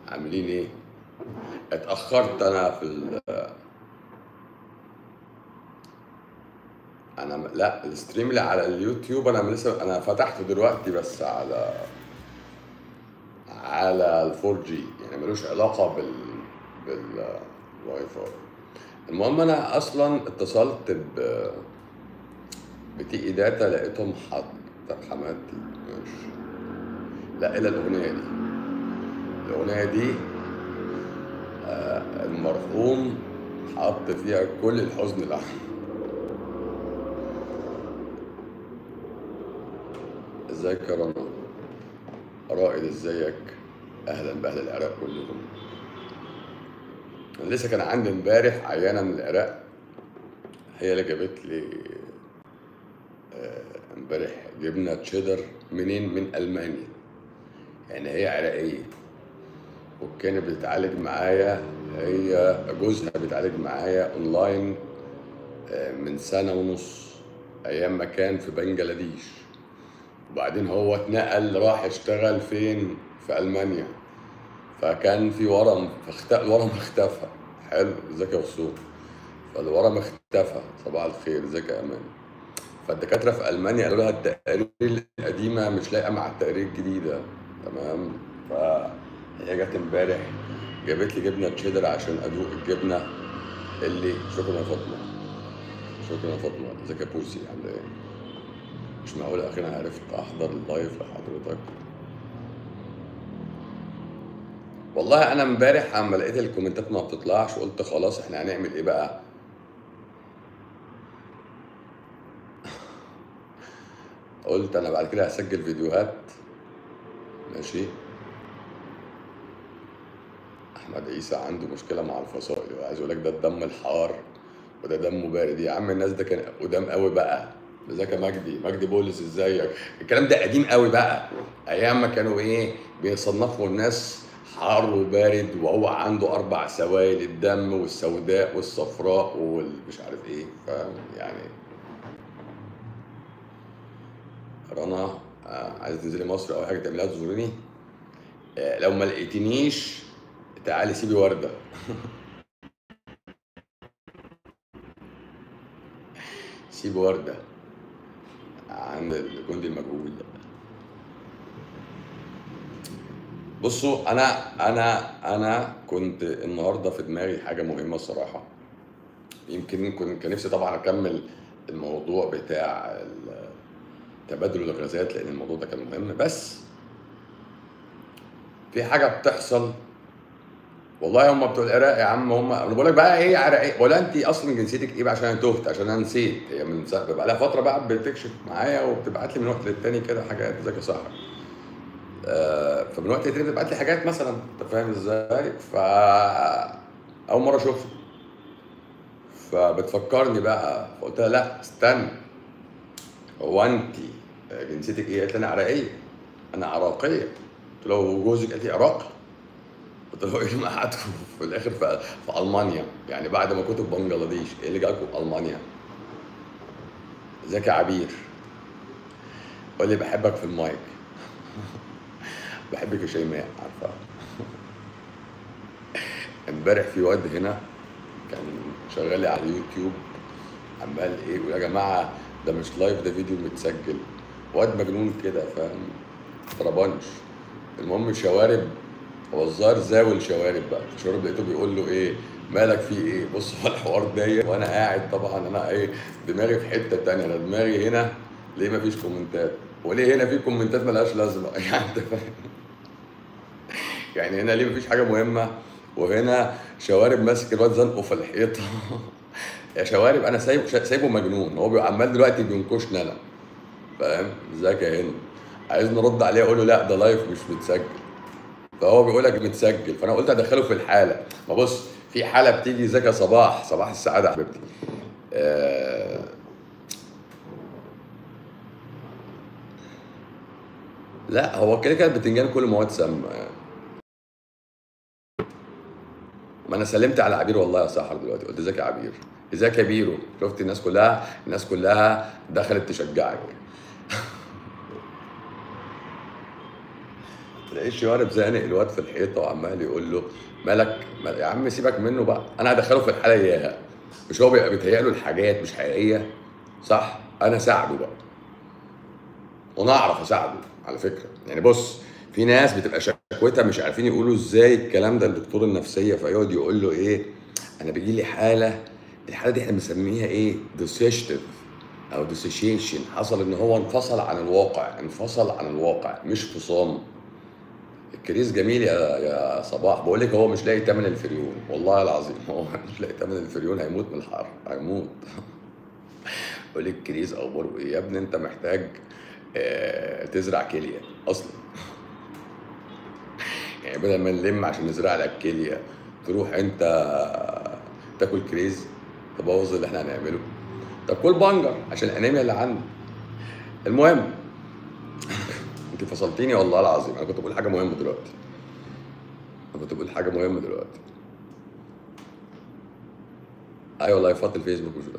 عاملين ايه اتاخرت انا في ال انا م- لا الستريم اللي على اليوتيوب انا لسه انا فتحته دلوقتي بس على على الفور جي يعني ملوش علاقه بال بالواي فاي المهم انا اصلا اتصلت ب بتي اي داتا لقيتهم حط طب حماتي ماشي لا الا الاغنيه دي الاغنيه دي آه، المرحوم حط فيها كل الحزن اللي عنده ازيك يا رنا رائد ازيك اهلا باهل العراق كلهم أنا لسه كان عندي امبارح عيانه من العراق هي اللي جابت لي امبارح جبنه تشيدر منين من المانيا يعني هي عراقيه وكانت بتتعالج معايا هي جوزها بيتعالج معايا اونلاين آه، من سنه ونص ايام ما كان في بنجلاديش وبعدين هو اتنقل راح اشتغل فين في المانيا فكان في ورم فاخت... الورم اختفى حلو ازيك يا وصول فالورم اختفى صباح الخير ازيك يا امان فالدكاتره في المانيا قالوا لها التقارير القديمه مش لايقه مع التقارير الجديده تمام فهي جت امبارح جابت لي جبنه تشيدر عشان ادوق الجبنه اللي شكرا يا فاطمه شكرا يا فاطمه ازيك يا بوسي عامله ايه مش معقول اخيرا عرفت احضر اللايف لحضرتك والله انا امبارح اما لقيت الكومنتات ما بتطلعش قلت خلاص احنا هنعمل ايه بقى قلت انا بعد كده هسجل فيديوهات ماشي احمد عيسى عنده مشكله مع الفصائل وعايز اقول لك ده الدم الحار وده دمه بارد يا عم الناس ده كان قدام قوي بقى ازيك يا مجدي مجدي بولس ازيك الكلام ده قديم قوي بقى ايام ما كانوا ايه بيصنفوا الناس حار وبارد وهو عنده اربع سوائل الدم والسوداء والصفراء والمش عارف ايه فاهم يعني رنا آه، عايز تنزلي مصر او حاجه تعملها تزوريني آه، لو ما لقيتنيش تعالي سيبي ورده سيبي ورده عند الجندي المجهول بصوا انا انا انا كنت النهارده في دماغي حاجه مهمه الصراحه يمكن كنت كان نفسي طبعا اكمل الموضوع بتاع ال- تبادل الغازات لان الموضوع ده كان مهم بس في حاجه بتحصل والله هم بتوع العراق يا عم هم انا بقول لك بقى ايه عراقي ولا انت اصلا جنسيتك ايه بقى عشان انا تهت عشان انا نسيت هي من سنة بقى لها فتره بقى بتكشف معايا وبتبعت لي من وقت للتاني كده حاجات ازيك يا صاحبي آه، فمن وقت للتاني بتبعت لي حاجات مثلا انت فاهم ازاي ف اول مره اشوفها فبتفكرني بقى فقلت لها لا استنى هو انت جنسيتك ايه؟ قالت لي انا عراقيه انا عراقيه قلت له وجوزك قالت لي عراقي قلت له ايه اللي قعدتوا في الاخر في, في المانيا يعني بعد ما كنتوا في بنجلاديش ايه اللي جالكم المانيا؟ ازيك يا عبير؟ قول لي بحبك في المايك بحبك يا شيماء عارفه امبارح في واد هنا كان شغال لي على اليوتيوب عمال ايه يقول يا جماعه ده مش لايف ده فيديو متسجل واد مجنون كده فاهم طربانش المهم شوارب هو الظاهر زاول شوارب بقى شوارب لقيته بيقول له ايه مالك في ايه بص هو الحوار ضيق وانا قاعد طبعا انا ايه دماغي في حته تانية انا دماغي هنا ليه مفيش كومنتات وليه هنا في كومنتات ملهاش لازمه يعني انت فاهم يعني هنا ليه مفيش حاجه مهمه وهنا شوارب ماسك الواد زنقه في الحيطه يا شوارب انا سايب سايبه مجنون هو بيبقى عمال دلوقتي بينكشني انا فاهم ازيك يا هند عايز نرد عليه اقول له لا ده لايف مش متسجل فهو بيقول لك متسجل فانا قلت ادخله في الحاله ما بص في حاله بتيجي ازيك يا صباح صباح السعاده يا حبيبتي آه لا هو كده كده البتنجان كله مواد سامه يعني ما انا سلمت على عبير والله يا سحر دلوقتي قلت ازيك يا عبير ازيك يا بيرو شفت الناس كلها الناس كلها دخلت تشجعك تلاقيه الشوارب زانق الواد في الحيطه وعمال يقول له مالك مال- يا عم سيبك منه بقى انا هدخله في الحاله اياها مش هو بيبقى بيتهيأ له الحاجات مش حقيقيه صح انا ساعده بقى وانا اعرف اساعده على فكره يعني بص في ناس بتبقى شكوتها مش عارفين يقولوا ازاي الكلام ده لدكتور النفسيه فيقعد يقول له ايه انا بيجي لي حاله الحاله دي احنا بنسميها ايه ديسيشتيف او ديسيشيشن حصل ان هو انفصل عن الواقع انفصل عن الواقع مش فصام الكريس جميل يا يا صباح بقول لك هو مش لاقي تمن الفريون والله العظيم هو مش لاقي تمن الفريون هيموت من الحر هيموت بقول لك كريس اخباره ايه يا ابني انت محتاج آه، تزرع كليه اصلا يعني بدل ما نلم عشان نزرع لك كليه تروح انت تاكل كريز تبوظ اللي احنا هنعمله طب كل بنجر عشان الانيميا اللي عندك المهم انت فصلتيني والله العظيم انا كنت بقول حاجه مهمه دلوقتي انا كنت بقول حاجه مهمه دلوقتي ايوه لايفات الفيسبوك مش ده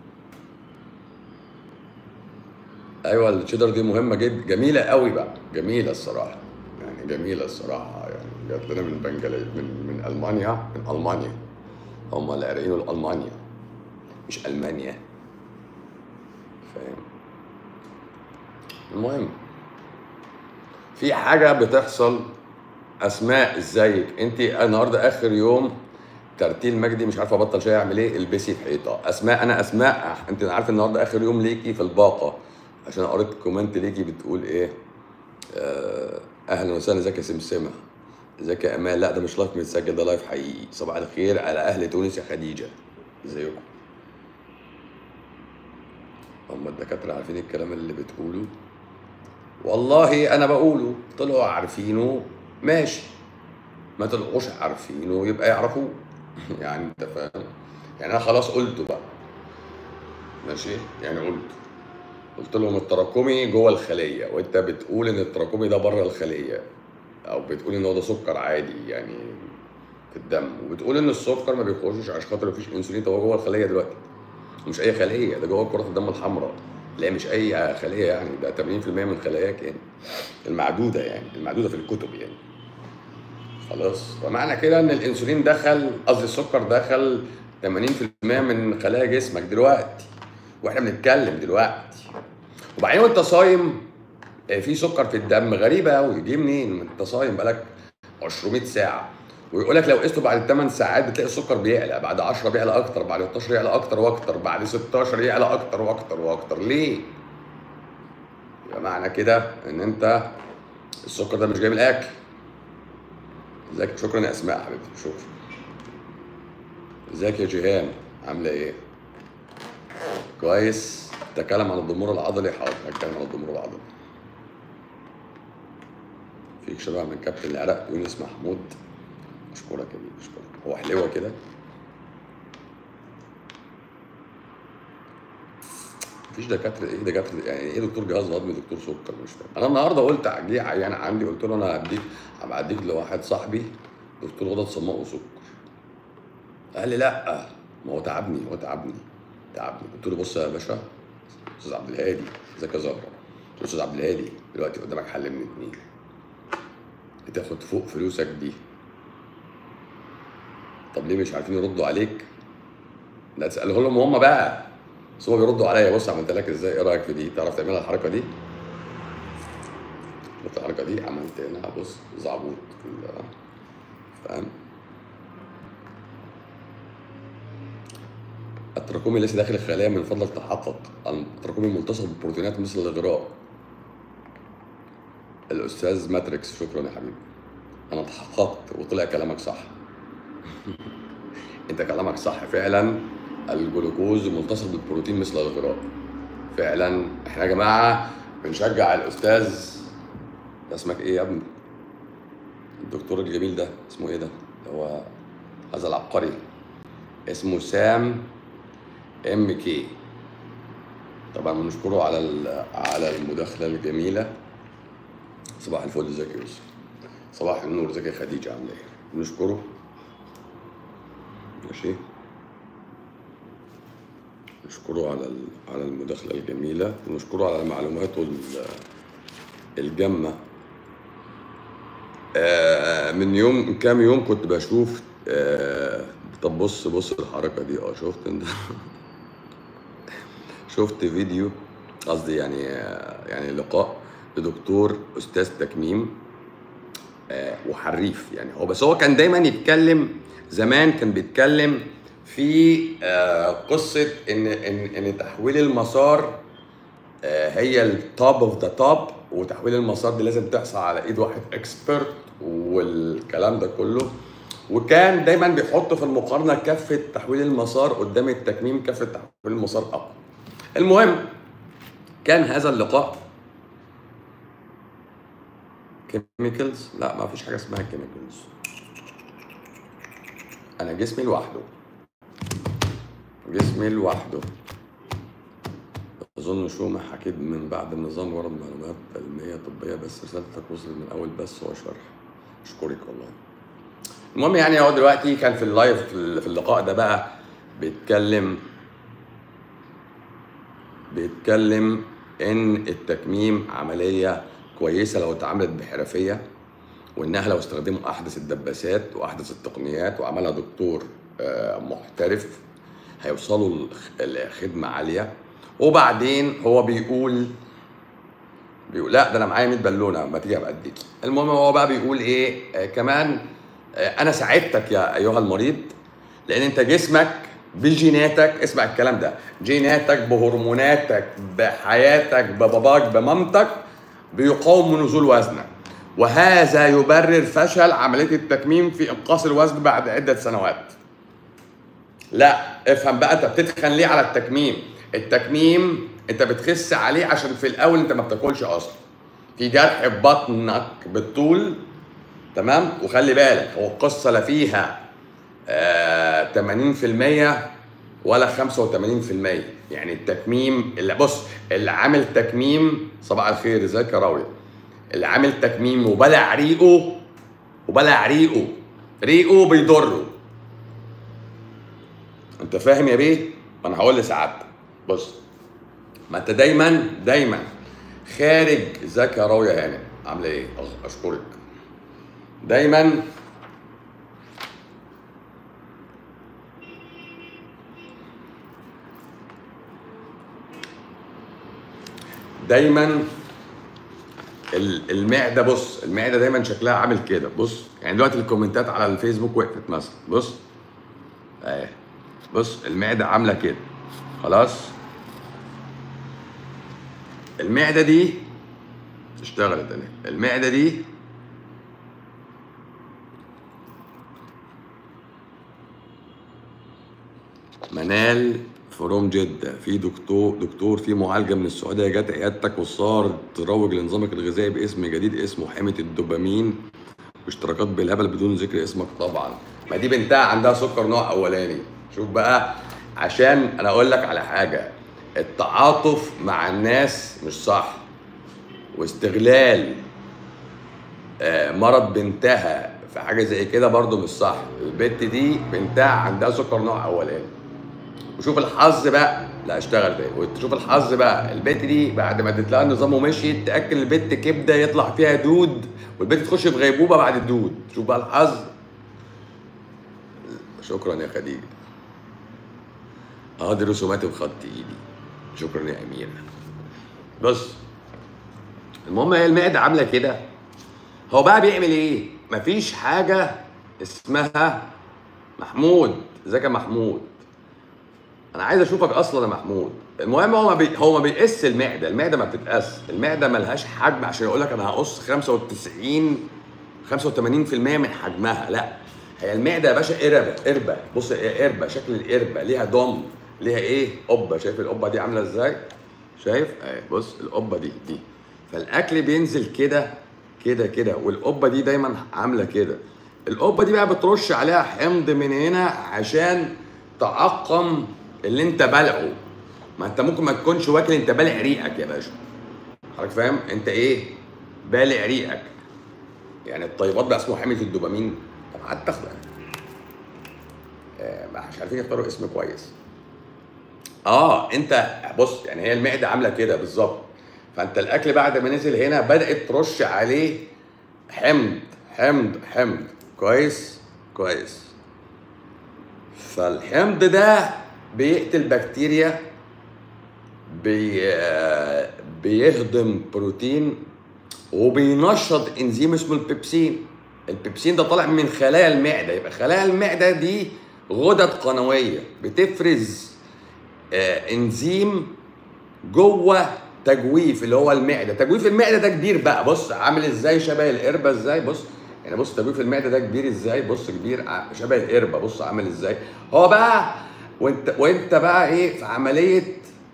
ايوه التشيدر دي مهمه جدا جميله قوي بقى جميله الصراحه يعني جميله الصراحه يعني جات لنا من بنجلاديش من من المانيا من المانيا هم اللي قاريينه الالمانيا مش المانيا فاهم المهم في حاجه بتحصل اسماء ازيك انت النهارده اخر يوم ترتيل مجدي مش عارفه ابطل شاي اعمل ايه البسي في حيطه اسماء انا اسماء انت عارف النهارده اخر يوم ليكي في الباقه عشان قريت كومنت ليكي بتقول ايه آه، اهلا وسهلا ازيك يا سمسمه ازيك يا امان لا ده مش لايف متسجل ده لايف حقيقي صباح الخير على اهل تونس يا خديجه ازيكم هم الدكاتره عارفين الكلام اللي بتقوله والله انا بقوله طلعوا عارفينه ماشي ما طلعوش عارفينه يبقى يعرفوه يعني انت فاهم يعني انا خلاص قلته بقى ماشي يعني قلت قلت لهم التراكمي جوه الخليه وانت بتقول ان التراكمي ده بره الخليه او بتقول ان هو ده سكر عادي يعني في الدم وبتقول ان السكر ما بيخرجش عشان خاطر مفيش انسولين ده هو جوه الخليه دلوقتي مش اي خليه ده جوه كرات الدم الحمراء لا مش اي خليه يعني ده 80% من خلاياك يعني المعدوده يعني المعدوده في الكتب يعني خلاص فمعنى كده ان الانسولين دخل قصدي السكر دخل 80% من خلايا جسمك دلوقتي واحنا بنتكلم دلوقتي وبعدين وانت صايم آه، في سكر في الدم غريبه قوي جه منين؟ ما انت صايم بقالك 200 ساعه ويقول لك لو قسته بعد 8 ساعات بتلاقي السكر بيعلى بعد 10 بيعلى اكتر بعد 12 يعلى اكتر واكتر بعد 16 يعلى اكتر واكتر واكتر ليه؟ يبقى معنى كده ان انت السكر ده مش جاي من الاكل ازيك شكرا يا اسماء يا حبيبتي شكرا ازيك يا جيهان عامله ايه؟ كويس تكلم عن الضمور العضلي حاضر هتكلم عن الضمور العضلي فيك شبه من كابتن العراق يونس محمود اشكرك يا بيه اشكرك هو حلوه كده مفيش دكاتره ايه دكاتره يعني ايه دكتور جهاز هضمي دكتور سكر مش فاهم انا النهارده قلت جه عيان عندي قلت له انا هديك هبعديك لواحد صاحبي دكتور غدد صماء وسكر قال لي لا ما هو تعبني هو تعبني تعبني قلت له بص يا باشا استاذ عبد الهادي ازيك يا زهره قلت له استاذ عبد الهادي دلوقتي قدامك حل من اتنين تاخد فوق فلوسك دي طب ليه مش عارفين يردوا عليك؟ لا تسأله لهم هم بقى بس هو بيردوا عليا بص عملت لك ازاي ايه رايك في دي؟ تعرف تعملها الحركه دي؟ عملت الحركه دي عملت هنا بص زعبوط في ال- فاهم؟ التراكمي ليس داخل الخلايا من فضلك تحقق التراكمي ملتصق بالبروتينات مثل الغراء الاستاذ ماتريكس شكرا يا حبيبي انا تحققت وطلع كلامك صح انت كلامك صح فعلا الجلوكوز ملتصق بالبروتين مثل الغراء فعلا احنا يا جماعه بنشجع الاستاذ ده اسمك ايه يا ابني الدكتور الجميل ده اسمه ايه ده اللي هو هذا العبقري اسمه سام ام كي طبعا بنشكره على ال- على المداخله الجميله صباح الفل ازيك يا يوسف صباح النور ازيك يا خديجه عامله ايه بنشكره ماشي نشكره على ال- على المداخله الجميله ونشكره على معلوماته ال- الجامه آه، من يوم من كام يوم كنت بشوف آه، طب بص بص الحركه دي اه شفت انت شفت فيديو قصدي يعني آه، يعني لقاء لدكتور استاذ تكميم آه، وحريف يعني هو بس هو كان دايما يتكلم زمان كان بيتكلم في آه، قصه ان ان ان تحويل المسار آه، هي التوب اوف ذا توب وتحويل المسار دي لازم تحصل على ايد واحد اكسبرت والكلام ده كله وكان دايما بيحط في المقارنه كفه تحويل المسار قدام التكميم كفه تحويل المسار اقوى. المهم كان هذا اللقاء كيميكلز لا ما فيش حاجه اسمها كيميكلز انا جسمي لوحده جسمي لوحده اظن شو اكيد من بعد النظام ورد معلومات علميه طبيه بس رسالتك وصلت من اول بس وشرح اشكرك والله المهم يعني هو دلوقتي كان في اللايف في اللقاء ده بقى بيتكلم بيتكلم ان التكميم عمليه كويسه لو اتعملت بحرفيه وانها لو استخدموا احدث الدباسات واحدث التقنيات وعملها دكتور آه، محترف هيوصلوا لخ- لخدمه عاليه وبعدين هو بيقول بيقول لا ده انا معايا 100 بالونه ما تيجي ابقى اديك المهم هو بقى بيقول ايه آه كمان آه انا ساعدتك يا ايها المريض لان انت جسمك بجيناتك اسمع الكلام ده جيناتك بهرموناتك بحياتك بباباك بمامتك بيقاوم من نزول وزنك وهذا يبرر فشل عمليه التكميم في انقاص الوزن بعد عده سنوات لا افهم بقى انت بتتخن ليه على التكميم التكميم انت بتخس عليه عشان في الاول انت ما بتاكلش اصلا في جرح في بطنك بالطول تمام وخلي بالك هو القصه لا فيها آه 80% ولا 85% يعني التكميم اللي بص اللي عامل تكميم صباح الخير ازيك يا راوية اللي عامل تكميم وبلع ريقه وبلع ريقه ريقه بيضره انت فاهم يا بيه؟ ما انا هقول لسعادتك بص ما انت دايما دايما خارج ازيك يا راوية هانم عامله ايه؟ أش- اشكرك دايما دايما ال- المعده بص المعده دايما شكلها عامل كده بص يعني دلوقتي الكومنتات على الفيسبوك وقفت مثلا بص اهي بص المعده عامله كده خلاص المعده دي اشتغلت اهي المعده دي منال فروم جدة في دكتور دكتور في معالجة من السعودية جت عيادتك وصار تروج لنظامك الغذائي باسم جديد اسمه حمية الدوبامين واشتراكات بالهبل بدون ذكر اسمك طبعا ما دي بنتها عندها سكر نوع اولاني شوف بقى عشان انا اقول لك على حاجة التعاطف مع الناس مش صح واستغلال آه، مرض بنتها في حاجة زي كده برضو مش صح البنت دي بنتها عندها سكر نوع اولاني وشوف الحظ بقى لا اشتغل تاني وتشوف الحظ بقى البت دي بعد ما اديت لها النظام ومشيت تاكل البت كبده يطلع فيها دود والبت تخش في غيبوبه بعد الدود شوف بقى الحظ شكرا يا خديجه اه دي رسوماتي بخط ايدي شكرا يا اميره بص المهم هي المعده عامله كده هو بقى بيعمل ايه مفيش حاجه اسمها محمود ازيك يا محمود انا عايز اشوفك اصلا يا محمود المهم هو ما بي... هو ما بيقيس المعده المعده ما بتتقاس المعده ملهاش حجم عشان يقول لك انا هقص 95 85% من حجمها لا هي المعده يا باشا قربه قربه بص هي قربه شكل القربه ليها دم ليها ايه قبه شايف القبه دي عامله ازاي شايف اهي بص القبه دي دي فالاكل بينزل كده كده كده والقبه دي دايما عامله كده القبه دي بقى بترش عليها حمض من هنا عشان تعقم اللي انت بلعه ما انت ممكن ما تكونش واكل انت بالع ريقك يا باشا حضرتك فاهم انت ايه بالع ريقك يعني الطيبات بقى اسمه حمية الدوبامين طب قعدت تاخده آه مش عارفين يختاروا اسم كويس اه انت بص يعني هي المعده عامله كده بالظبط فانت الاكل بعد ما نزل هنا بدات ترش عليه حمض حمض حمض كويس كويس فالحمض ده بيقتل بكتيريا بي بيهضم بروتين وبينشط انزيم اسمه البيبسين البيبسين ده طالع من خلايا المعده يبقى خلايا المعده دي غدد قنويه بتفرز آه انزيم جوه تجويف اللي هو المعده تجويف المعده ده كبير بقى بص عامل ازاي شبه القربه ازاي بص يعني بص تجويف المعده ده كبير ازاي بص كبير شبه القربه بص عامل ازاي هو بقى وانت وانت بقى ايه في عمليه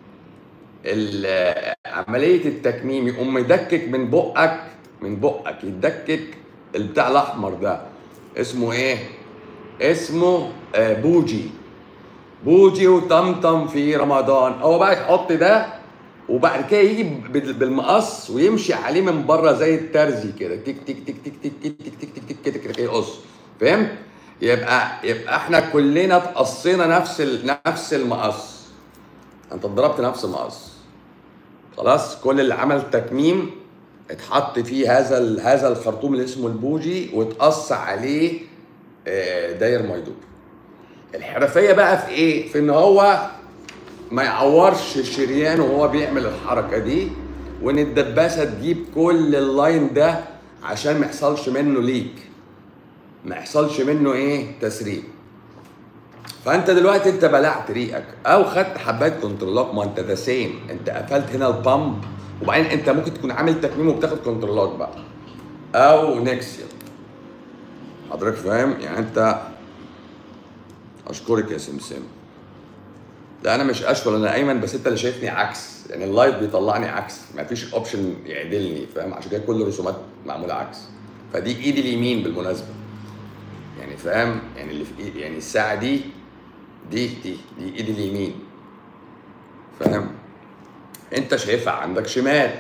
عمليه التكميم يقوم مدكك من بقك من بقك يدكك البتاع الاحمر ده اسمه ايه اسمه آه بوجي بوجي وطمطم في رمضان هو بقى يحط ده وبعد كده يجي بالمقص ويمشي عليه من بره زي الترزي كده تك تك تك تك تك تك تك تك تك تك تك تك يقص فهمت؟ يبقى يبقى احنا كلنا اتقصينا نفس نفس المقص انت اتضربت نفس المقص خلاص كل اللي عمل تكميم اتحط فيه هذا هذا الخرطوم اللي اسمه البوجي واتقص عليه داير ميدور الحرفيه بقى في ايه في ان هو ما يعورش شريان وهو بيعمل الحركه دي وان الدباسه تجيب كل اللاين ده عشان ما يحصلش منه ليك ما يحصلش منه ايه تسريب فانت دلوقتي انت بلعت ريقك او خدت حبات كنترولات ما انت ذا سيم انت قفلت هنا البامب وبعدين انت ممكن تكون عامل تكميم وبتاخد كنترولات بقى او نكسيا حضرتك فاهم يعني انت اشكرك يا سمسم لا انا مش اشول انا ايمن بس انت اللي شايفني عكس يعني اللايف بيطلعني عكس مفيش اوبشن يعدلني فاهم عشان كده كل الرسومات معموله عكس فدي ايدي اليمين بالمناسبه يعني فاهم يعني اللي في إيدي يعني الساعه دي دي دي دي ايدي اليمين فاهم انت شايفها عندك شمال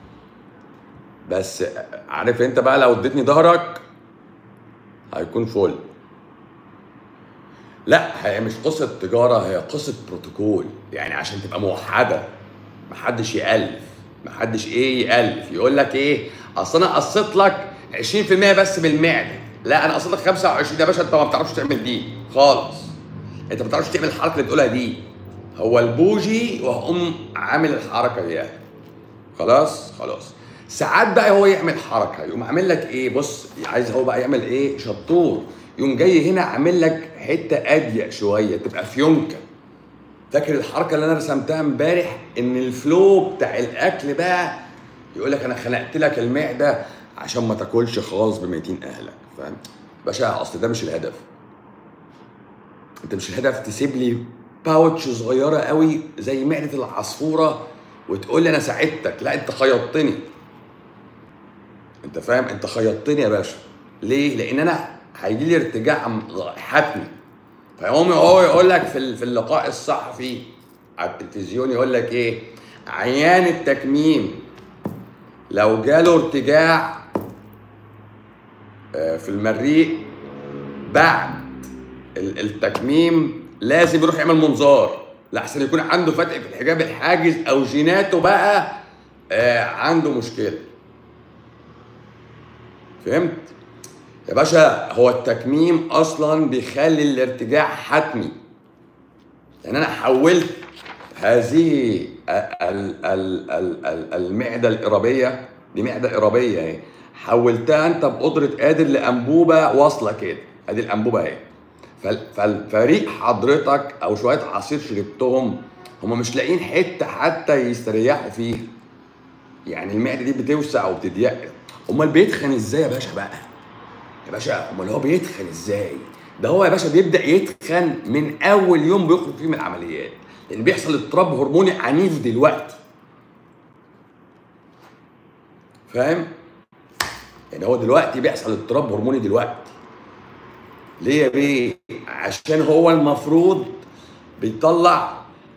بس عارف انت بقى لو اديتني ظهرك هيكون فل لا هي مش قصة تجارة هي قصة بروتوكول يعني عشان تبقى موحدة محدش يألف محدش ايه يألف يقول لك ايه اصل انا قصيت لك 20% بس من المعدة لا انا قصيت لك 25 يا باشا انت ما بتعرفش تعمل دي خالص انت ما بتعرفش تعمل الحركة اللي بتقولها دي هو البوجي وهقوم عامل الحركة دي خلاص خلاص ساعات بقى هو يعمل حركة يقوم عامل لك ايه بص عايز هو بقى يعمل ايه شطور يقوم جاي هنا عامل لك حته اضيق شويه تبقى فيونكه فاكر الحركه اللي انا رسمتها امبارح ان الفلو بتاع الاكل بقى يقول لك انا خلقت لك المعده عشان ما تاكلش خالص ب 200 اهلك فاهم باشا اصل ده مش الهدف انت مش الهدف تسيب لي باوتش صغيره قوي زي معده العصفوره وتقول لي انا ساعدتك لا انت خيطتني انت فاهم انت خيطتني يا باشا ليه لان انا هيجي لي ارتجاع حتمي فيقوم هو يقول لك في في اللقاء الصحفي على التلفزيون يقول لك ايه عيان التكميم لو جاله ارتجاع في المريء بعد التكميم لازم يروح يعمل منظار لحسن يكون عنده فتح في الحجاب الحاجز او جيناته بقى عنده مشكله فهمت يا باشا هو التكميم اصلا بيخلي الارتجاع حتمي يعني انا حولت هذه المعده الارابيه دي معده ارابيه اهي حولتها انت بقدره قادر لانبوبه واصله كده ادي الانبوبه اهي فالفريق حضرتك او شويه عصير شربتهم هم مش لاقيين حته حتى يستريحوا فيها يعني المعده دي بتوسع وبتضيق امال بيتخن ازاي يا باشا بقى يا باشا امال هو بيتخن ازاي ده هو يا باشا بيبدا يتخن من اول يوم بيخرج فيه من العمليات لان بيحصل اضطراب هرموني عنيف دلوقتي فاهم يعني هو دلوقتي بيحصل اضطراب هرموني دلوقتي ليه يا بيه عشان هو المفروض بيطلع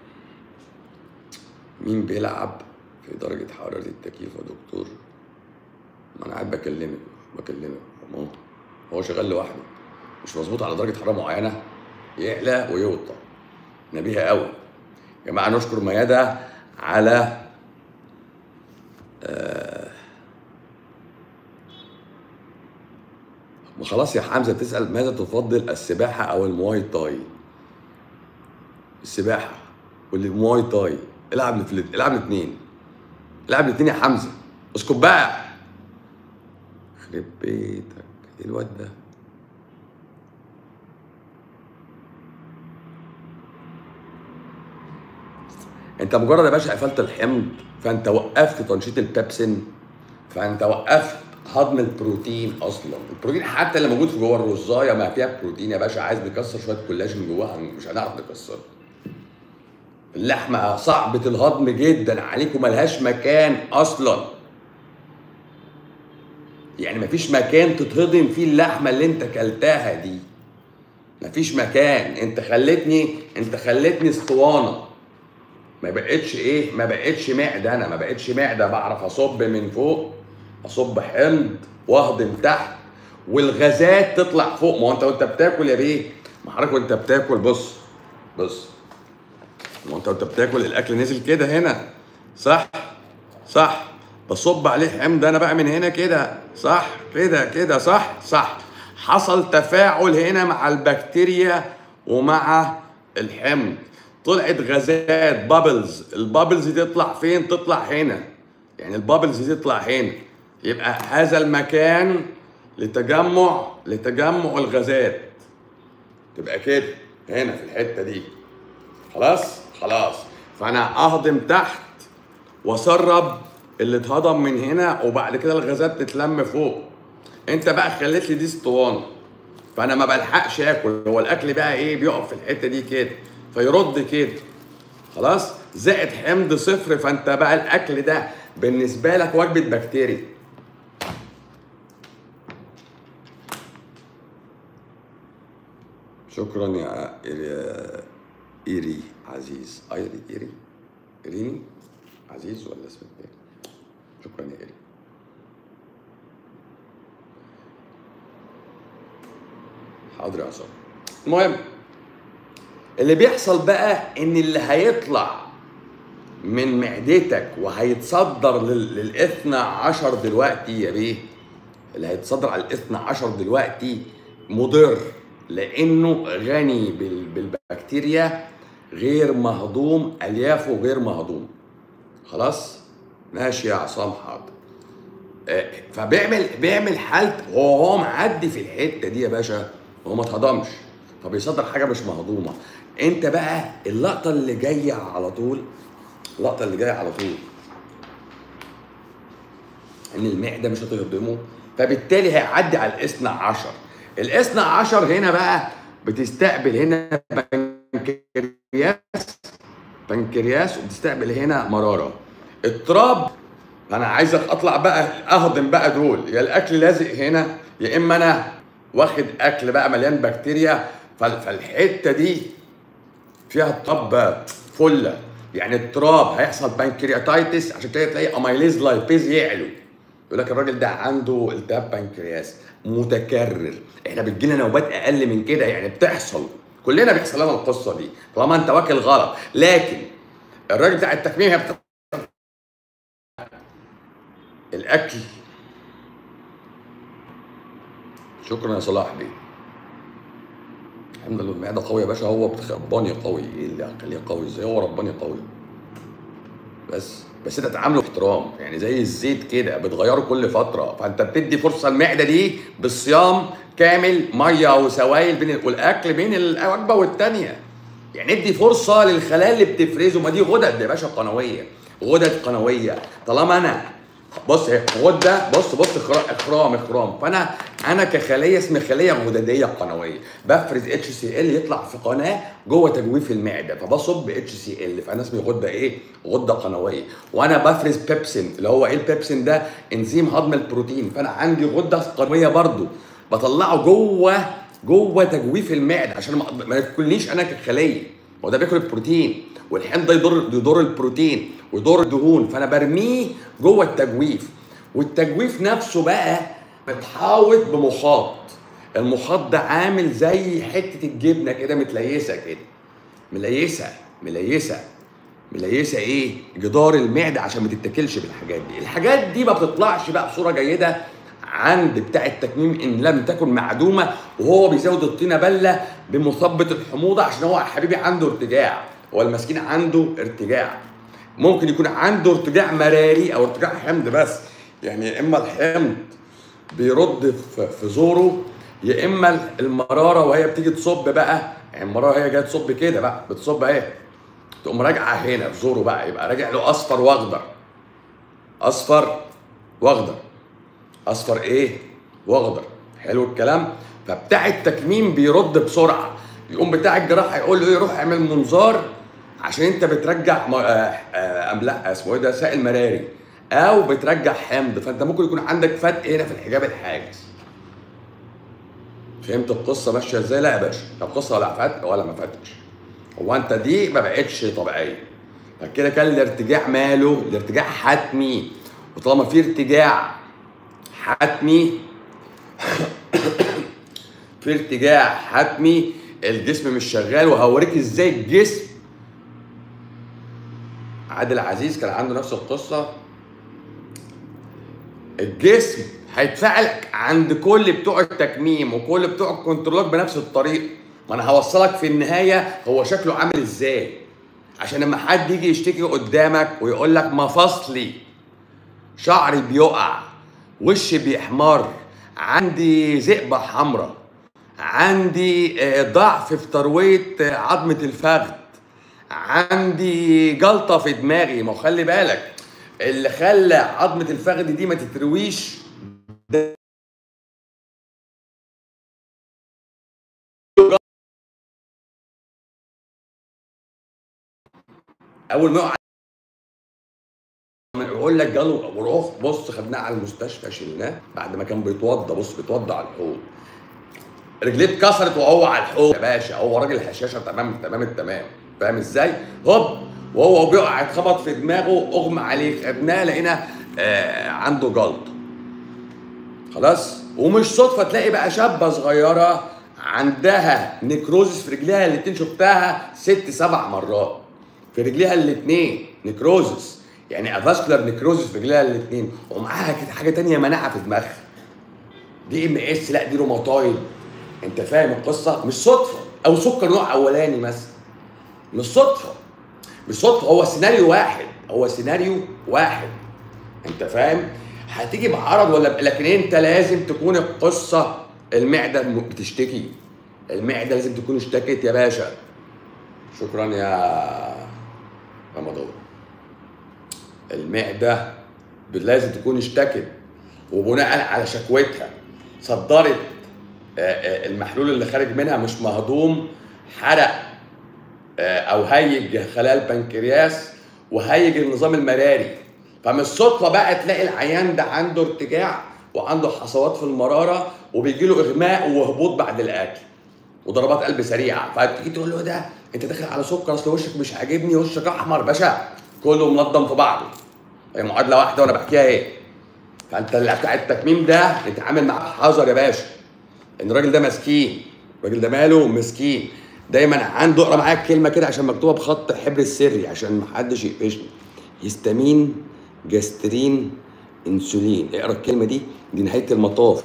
مين بيلعب في درجة حرارة التكييف يا دكتور ما انا قاعد بكلمك بكلمك هو هو شغال لوحده مش مظبوط على درجه حراره معينه يعلى ويوطى نبيهه قوي يا جماعه نشكر ميادة على آه خلاص يا حمزه تسال ماذا تفضل السباحه او المواي تاي السباحه والمواي تاي العب في العب الاثنين العب الاثنين يا حمزه اسكت بقى يخرب بيتك ايه الواد ده انت مجرد يا باشا قفلت الحمض فانت وقفت تنشيط البيبسين فانت وقفت هضم البروتين اصلا البروتين حتى اللي موجود في جوه الرزايه ما فيها بروتين يا باشا عايز نكسر شويه كولاجين جواها مش هنعرف نكسره اللحمه صعبه الهضم جدا عليك وملهاش مكان اصلا يعني مفيش مكان تتهضم فيه اللحمه اللي انت كلتها دي مفيش مكان انت خلتني انت خلتني اسطوانه ما بقتش ايه ما بقتش معده انا ما بقتش معده بعرف اصب من فوق اصب حمض واهضم تحت والغازات تطلع فوق ما هو انت وانت بتاكل يا بيه ما حضرتك وانت بتاكل بص بص ما هو انت وانت بتاكل الاكل نزل كده هنا صح صح بصب عليه حمض انا بقى من هنا كده صح كده كده صح صح حصل تفاعل هنا مع البكتيريا ومع الحمض طلعت غازات بابلز البابلز دي تطلع فين تطلع هنا يعني البابلز دي تطلع هنا يبقى هذا المكان لتجمع لتجمع الغازات تبقى كده هنا في الحته دي خلاص خلاص فانا اهضم تحت واسرب اللي اتهضم من هنا وبعد كده الغازات تتلم فوق انت بقى خليت لي دي اسطوانه فانا ما بلحقش اكل هو الاكل بقى ايه بيقف في الحته دي كده فيرد كده خلاص زائد حمض صفر فانت بقى الاكل ده بالنسبه لك وجبه بكتيريا شكرا يا إيري, إيري عزيز ايري ايري ايريني عزيز ولا اسمك ايه شكرا يا إيري حاضر يا عصام المهم اللي بيحصل بقى ان اللي هيطلع من معدتك وهيتصدر لل- للاثنى عشر دلوقتي يا بيه اللي هيتصدر على الاثنى عشر دلوقتي مضر لانه غني بال- بالبكتيريا غير مهضوم اليافه غير مهضوم خلاص ماشي يا عصام حاضر آه، فبيعمل بيعمل حالة هو هو معدي في الحته دي يا باشا هو ما اتهضمش فبيصدر حاجه مش مهضومه انت بقى اللقطه اللي جايه على طول اللقطه اللي جايه على طول ان المعده مش هتهضمه فبالتالي هيعدي على الاثنى عشر الاثنى عشر هنا بقى بتستقبل هنا بنكرياس بنكرياس وبتستقبل هنا مراره اضطراب انا عايز اطلع بقى اهضم بقى دول يا الاكل لازق هنا يا اما انا واخد اكل بقى مليان بكتيريا فال- فالحته دي فيها اضطراب فله يعني اضطراب هيحصل بانكرياتايتس عشان كده تلاقي اميليز لايبيز يعلو يقول لك الراجل ده عنده التهاب بنكرياس متكرر احنا بتجيلنا نوبات اقل من كده يعني بتحصل كلنا بيحصل لنا القصه دي طالما انت واكل غلط لكن الراجل بتاع التكميم هي بت... الاكل شكرا يا صلاح بيه الحمد لله المعده قوي يا باشا هو بتخ- رباني قوي ايه اللي هخليه قوي ازاي هو رباني قوي بس بس انت تعامله باحترام يعني زي الزيت كده بتغيره كل فتره فانت بتدي فرصه المعده دي بالصيام كامل ميه وسوائل بين والاكل بين الوجبه والتانيه يعني ادي فرصه للخلايا اللي بتفرزه ما دي غدد يا باشا قنويه غدد قنويه طالما انا بص هي غده بص بص إخرا- اخرام اخرام فانا انا كخليه اسمي خليه غدديه قنويه بفرز اتش سي ال يطلع في قناه جوه تجويف المعده فبصب اتش سي ال فانا اسمي غده ايه؟ غده قنويه وانا بفرز بيبسين اللي هو ايه البيبسين ده؟ انزيم هضم البروتين فانا عندي غده قنويه برضو بطلعه جوه جوه تجويف المعده عشان ما ما ياكلنيش انا كخليه هو ده بياكل البروتين والحمض ده يضر يضر البروتين ويضر الدهون فانا برميه جوه التجويف والتجويف نفسه بقى متحاوط بمخاط المخاط ده عامل زي حته الجبنه كده متليسه كده مليسه مليسه مليسه ايه جدار المعده عشان ما تتاكلش بالحاجات دي الحاجات دي ما بتطلعش بقى بصوره جيده عند بتاع التكميم ان لم تكن معدومه وهو بيزود الطينه بله بمثبط الحموضه عشان هو يا حبيبي عنده ارتجاع هو المسكين عنده ارتجاع ممكن يكون عنده ارتجاع مراري او ارتجاع حمض بس يعني يا اما الحمض بيرد في في زوره يا اما المراره وهي بتيجي تصب بقى يعني المراره هي جايه تصب كده بقى بتصب اهي تقوم راجعه هنا في زوره بقى يبقى راجع له اصفر واخضر اصفر واخضر اصفر ايه واخضر حلو الكلام فبتاع التكميم بيرد بسرعه يقوم بتاع الجراحه يقول له ايه روح اعمل منظار عشان انت بترجع م- آه، آه، املاح اسمه ايه ده سائل مراري او بترجع حمض فانت ممكن يكون عندك فتق هنا في الحجاب الحاجز فهمت القصه ماشيه ازاي لا يا باشا لا القصه ولا فتق ولا ما فتقش هو انت دي ما بقتش طبيعيه فكده كان الارتجاع ماله الارتجاع حتمي وطالما في ارتجاع حتمي في ارتجاع حتمي الجسم مش شغال وهوريك ازاي الجسم عادل عزيز كان عنده نفس القصه الجسم هيتفعل عند كل بتوع التكميم وكل بتوع الكنترولات بنفس الطريقه ما انا هوصلك في النهايه هو شكله عامل ازاي عشان لما حد يجي يشتكي قدامك ويقول لك مفاصلي شعري بيقع وشي بيحمر عندي ذئبة حمراء عندي آه، ضعف في تروية آه، عظمة الفخذ عندي جلطة في دماغي ما هو خلي بالك اللي خلى عظمة الفخذ دي ما تترويش اول ما يقع يقول لك جاله وروح بص خدناه على المستشفى شلناه بعد ما كان بيتوضى بص بيتوضى على الحوض رجليه اتكسرت وهو على الحوض يا باشا هو راجل هشاشه تمام تمام التمام فاهم ازاي؟ هوب وهو بيقع اتخبط في دماغه اغمى عليه خدناه لقينا آه عنده جلطه خلاص ومش صدفه تلاقي بقى شابه صغيره عندها نكروزس في رجليها الاتنين شفتها ست سبع مرات في رجليها الاتنين نكروزس يعني افاسكولار نكروزس في رجليها الاتنين ومعاها كده حاجه تانية مناعه في دماغها دي ام اس لا دي روماتويد انت فاهم القصه مش صدفه او سكر نوع اولاني مثلا مش صدفه مش صدفه هو سيناريو واحد هو سيناريو واحد انت فاهم هتيجي بعرض ولا ب... لكن انت لازم تكون القصه المعده م- بتشتكي المعده لازم تكون اشتكت يا باشا شكرا يا رمضان المعده ب- لازم تكون اشتكت وبناء على شكوتها صدرت آه، آه، المحلول اللي خارج منها مش مهضوم حرق آه، او هيج خلايا البنكرياس وهيج النظام المراري فمش صدفه بقى تلاقي العيان ده عنده ارتجاع وعنده حصوات في المراره وبيجي له اغماء وهبوط بعد الاكل وضربات قلب سريعه فتيجي تقول له ده انت داخل على سكر اصل وشك مش عاجبني وشك احمر باشا كله منظم في بعضه هي معادله واحده وانا بحكيها ايه فانت اللي بتاع التكميم ده اتعامل مع حذر يا باشا ان الراجل ده مسكين الراجل ده ماله مسكين دايما عنده اقرا معايا الكلمه كده عشان مكتوبه بخط الحبر السري عشان محدش يقفشني هيستامين جاسترين انسولين اقرا الكلمه دي دي نهايه المطاف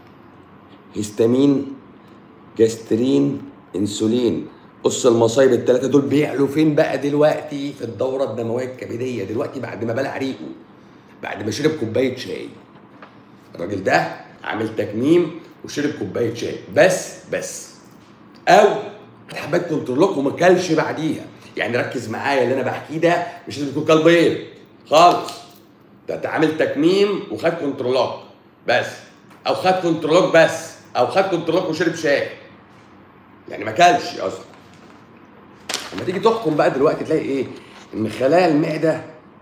هيستامين جاسترين انسولين قص المصايب الثلاثه دول بيعلوا فين بقى دلوقتي في الدوره الدمويه الكبديه دلوقتي بعد ما بلع ريقه بعد ما شرب كوبايه شاي الراجل ده عامل تكميم وشرب كوبايه شاي بس بس او حبات كنترولوك وما كلش بعديها يعني ركز معايا اللي انا بحكيه ده مش لازم تكون كل بيض خالص ده انت عامل تكميم وخد كنترولوك بس او خد كنترولوك بس او خد كنترولوك وشرب شاي يعني ما كلش اصلا لما تيجي تحكم بقى دلوقتي تلاقي ايه ان خلايا المعده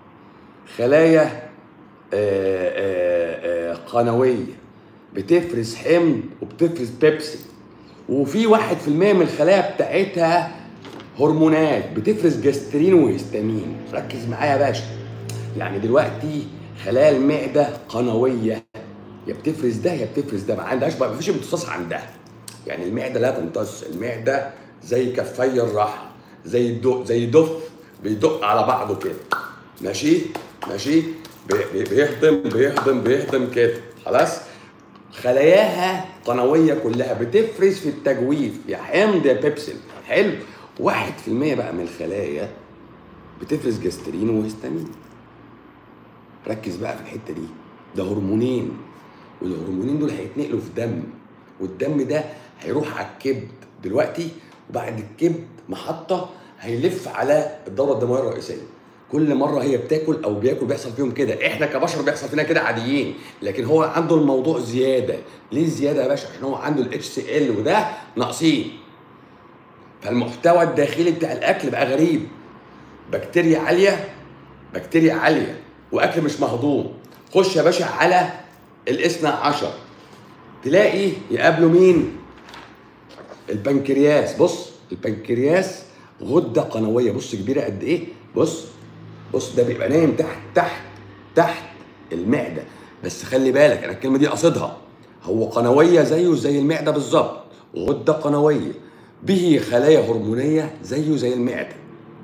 خلايا آه، آه، آه، قنويه بتفرز حمض وبتفرز بيبسي وفي واحد في المية من الخلايا بتاعتها هرمونات بتفرز جاسترين وهستامين ركز معايا يا باشا يعني دلوقتي خلايا المعده قنويه يا بتفرز ده يا بتفرز ده ما عندهاش بقى مفيش امتصاص عندها يعني المعده لا تمتص المعده زي كفي الرحم زي الدق زي دف بيدق على بعضه كده ماشي ماشي بي- بي- بيهضم بيهضم بيهضم كده خلاص خلاياها قنويه كلها بتفرز في التجويف يا حمض يا بيبسل حلو واحد في المية بقى من الخلايا بتفرز جاسترين وهستامين ركز بقى في الحته دي ده هرمونين والهرمونين دول هيتنقلوا في دم والدم ده هيروح على الكبد دلوقتي وبعد الكبد محطه هيلف على الدوره الدمويه الرئيسيه كل مره هي بتاكل او بياكل بيحصل فيهم كده احنا كبشر بيحصل فينا كده عاديين لكن هو عنده الموضوع زياده ليه زياده يا باشا عشان هو عنده الاتش سي ال وده ناقصين فالمحتوى الداخلي بتاع الاكل بقى غريب بكتيريا عاليه بكتيريا عاليه واكل مش مهضوم خش يا باشا على الاثنى عشر تلاقي يقابله مين البنكرياس بص البنكرياس غده قنويه بص كبيره قد ايه بص بص ده بيبقى نايم تحت تحت تحت المعده بس خلي بالك انا الكلمه دي قصدها هو قنويه زيه زي المعده بالظبط غده قنويه به خلايا هرمونيه زيه زي المعده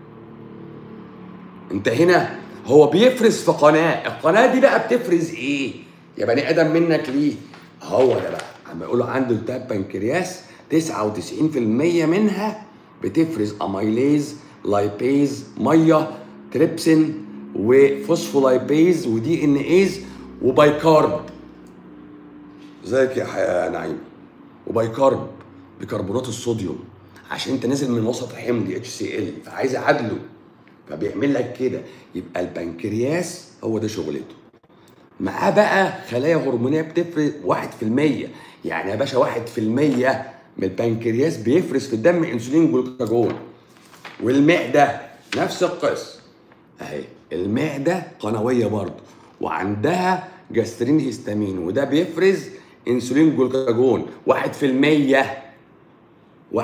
انت هنا هو بيفرز في قناه القناه دي بقى بتفرز ايه يا بني ادم منك ليه هو ده بقى عم يقولوا عنده التهاب بنكرياس 99% منها بتفرز اميليز لايبيز ميه تريبسين وفوسفولايبيز ودي ان ايز وبايكارب ازيك يا ح- نعيم وبايكارب بكربونات الصوديوم عشان انت نازل من وسط حمضي اتش سي ال فعايز اعادله فبيعمل لك كده يبقى البنكرياس هو ده شغلته معاه بقى خلايا هرمونيه بتفرز 1% يعني يا باشا 1% من البنكرياس بيفرز في الدم انسولين جلوكاجون والمعده نفس القصه اهي المعده قنويه برضه وعندها جاسترين هيستامين وده بيفرز انسولين جلوكاجون 1% 1%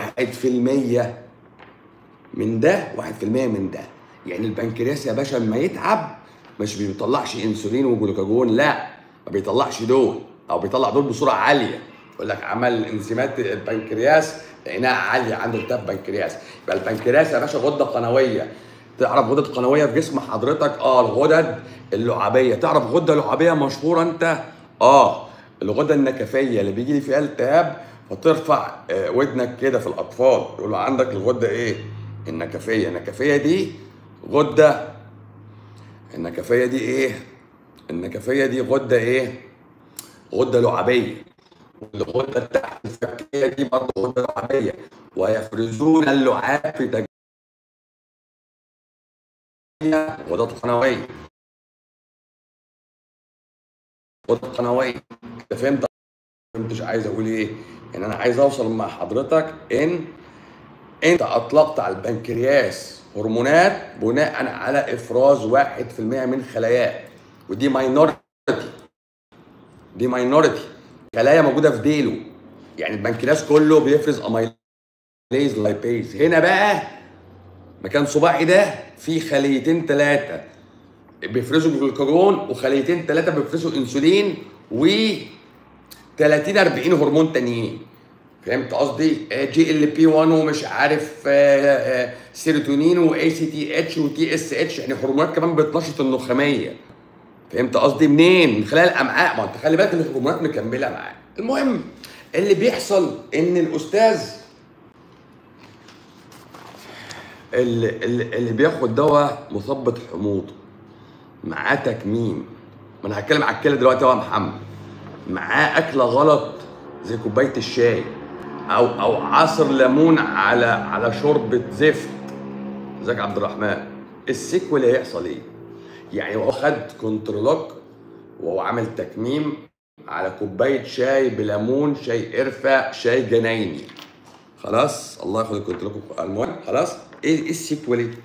من ده 1% من ده يعني البنكرياس يا باشا لما يتعب مش بيطلعش انسولين وجلوكاجون لا ما بيطلعش دول او بيطلع دول بسرعه عاليه يقول لك عمل انزيمات البنكرياس لقيناها عاليه عنده التهاب بنكرياس يبقى البنكرياس يا باشا غده قنويه تعرف غدد قنويه في جسم حضرتك اه الغدد اللعابيه تعرف غده لعابيه مشهوره انت اه الغده النكفيه اللي بيجي لي فيها التهاب فترفع آه، ودنك كده في الاطفال يقول له عندك الغده ايه النكفيه النكفيه دي غده النكفيه دي ايه النكفيه دي غده ايه غده لعابيه والغده تحت الفكيه دي برضه غده لعابيه ويفرزون اللعاب في تجميع غدد قنويه غدد قنويه انت فهمت ما فهمتش عايز اقول ايه يعني انا عايز اوصل مع حضرتك ان انت اطلقت على البنكرياس هرمونات بناء على افراز 1% من خلاياه ودي ماينورتي دي ماينورتي خلايا موجوده في ديله يعني البنكرياس كله بيفرز اميليز لايبيز هنا بقى مكان صباعي ده في خليتين ثلاثه بيفرزوا جلوكاجون وخليتين ثلاثه بيفرزوا انسولين و 30 40 هرمون تانيين فهمت قصدي جي ال بي 1 ومش عارف آه، آه، سيروتونين واي سي تي اتش وتي اس اتش يعني هرمونات كمان بتنشط النخاميه فهمت قصدي منين؟ من خلال الامعاء ما انت خلي بالك ان الهرمونات مكمله معاه المهم اللي بيحصل ان الاستاذ اللي, اللي اللي بياخد دواء مثبط حموضه معاه تكميم ما انا هتكلم على الكلى دلوقتي اهو يا محمد معاه اكله غلط زي كوبايه الشاي او او عصر ليمون على على شوربه زفت ازيك يا عبد الرحمن السيكوال هيحصل ايه؟ يعني هو خد كنترولوك وهو عامل تكميم على كوبايه شاي بليمون شاي قرفه شاي جنايني خلاص الله ياخد الكنترولوك المهم خلاص ايه ايه السيكوال ايه؟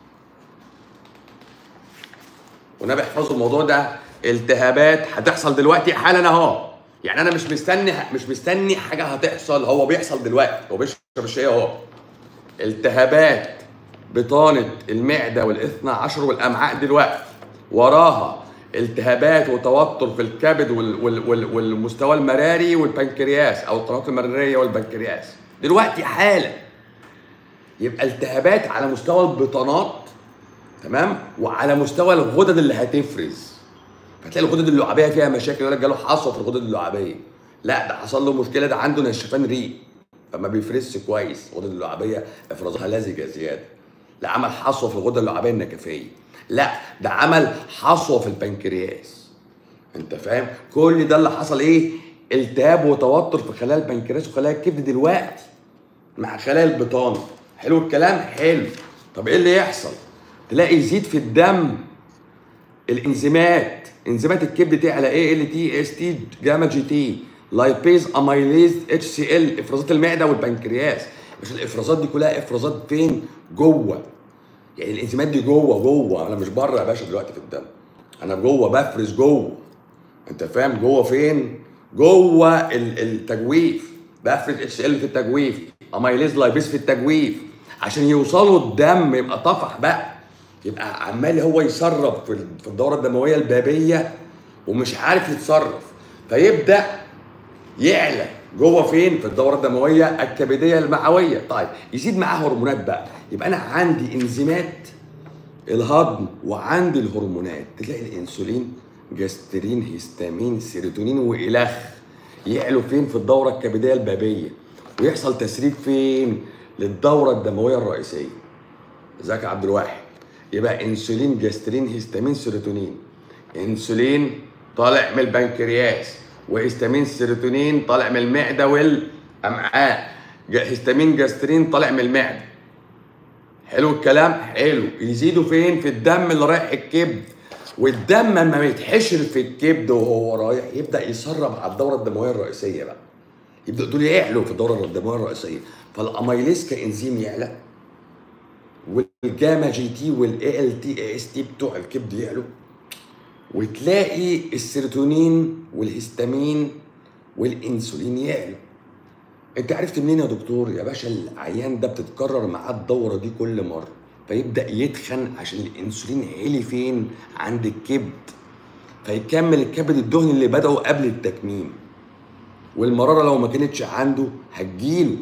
ونبي احفظوا الموضوع ده التهابات هتحصل دلوقتي حالا اهو يعني انا مش مستني مش مستني حاجه هتحصل هو بيحصل دلوقتي هو بيشرب الشاي اهو التهابات بطانه المعده والاثنى عشر والامعاء دلوقتي وراها التهابات وتوتر في الكبد وال وال وال والمستوى المراري والبنكرياس او القنوات المراريه والبنكرياس دلوقتي حالا يبقى التهابات على مستوى البطانات تمام وعلى مستوى الغدد اللي هتفرز فتلاقي الغدد اللعابيه فيها مشاكل يقول لك جاله حصوه في الغدد اللعابيه لا ده حصل له مشكله ده عنده نشفان ريق فما بيفرزش كويس الغده اللعابيه افرازها لزجه زياده لا عمل حصوه في الغده اللعابيه النكفيه لا ده عمل حصوه في البنكرياس انت فاهم كل ده اللي حصل ايه التهاب وتوتر في خلايا البنكرياس وخلايا الكبد دلوقتي مع خلايا البطانه حلو الكلام حلو طب ايه اللي يحصل تلاقي يزيد في الدم الانزيمات انزيمات الكبد تعلى ايه ال تي اس تي جاما جي تي لايبيز اميليز اتش سي ال افرازات المعده والبنكرياس مش الافرازات دي كلها افرازات فين جوه يعني الانزيمات دي جوه جوه انا مش بره يا باشا دلوقتي في الدم انا جوه بفرز جوه انت فاهم جوه فين جوه ال- التجويف بفرز اتش ال في التجويف اميليز لايبيز في التجويف عشان يوصلوا الدم يبقى طفح بقى يبقى عمال هو يسرب في ال- في الدوره الدمويه البابيه ومش عارف يتصرف فيبدا يعلى جوه فين في الدوره الدمويه الكبديه المعويه طيب يزيد معاه هرمونات بقى يبقى انا عندي انزيمات الهضم وعندي الهرمونات تلاقي الانسولين جاسترين هيستامين سيروتونين والخ يعلوا فين في الدوره الكبديه البابيه ويحصل تسريب فين للدوره الدمويه الرئيسيه ازيك يا عبد الواحد يبقى انسولين جاسترين هيستامين سيروتونين انسولين طالع من البنكرياس وهيستامين سيروتونين طالع من المعده والامعاء جا- هيستامين جاسترين طالع من المعده حلو الكلام حلو يزيدوا فين في الدم اللي رايح الكبد والدم لما يتحشر في الكبد وهو رايح يبدا يسرب على الدوره الدمويه الرئيسيه بقى يبدا دول يعلوا في الدوره الدمويه الرئيسيه فالاميليز كانزيم يعلى والجاما جي تي والاي ال تي اي اس تي بتوع الكبد يعلوا وتلاقي السيروتونين والهستامين والانسولين يعلوا انت عرفت منين يا دكتور يا باشا العيان ده بتتكرر معاه الدوره دي كل مره فيبدا يتخن عشان الانسولين عالي فين عند الكبد فيكمل الكبد الدهن اللي بدأه قبل التكميم والمراره لو ما كانتش عنده هتجيله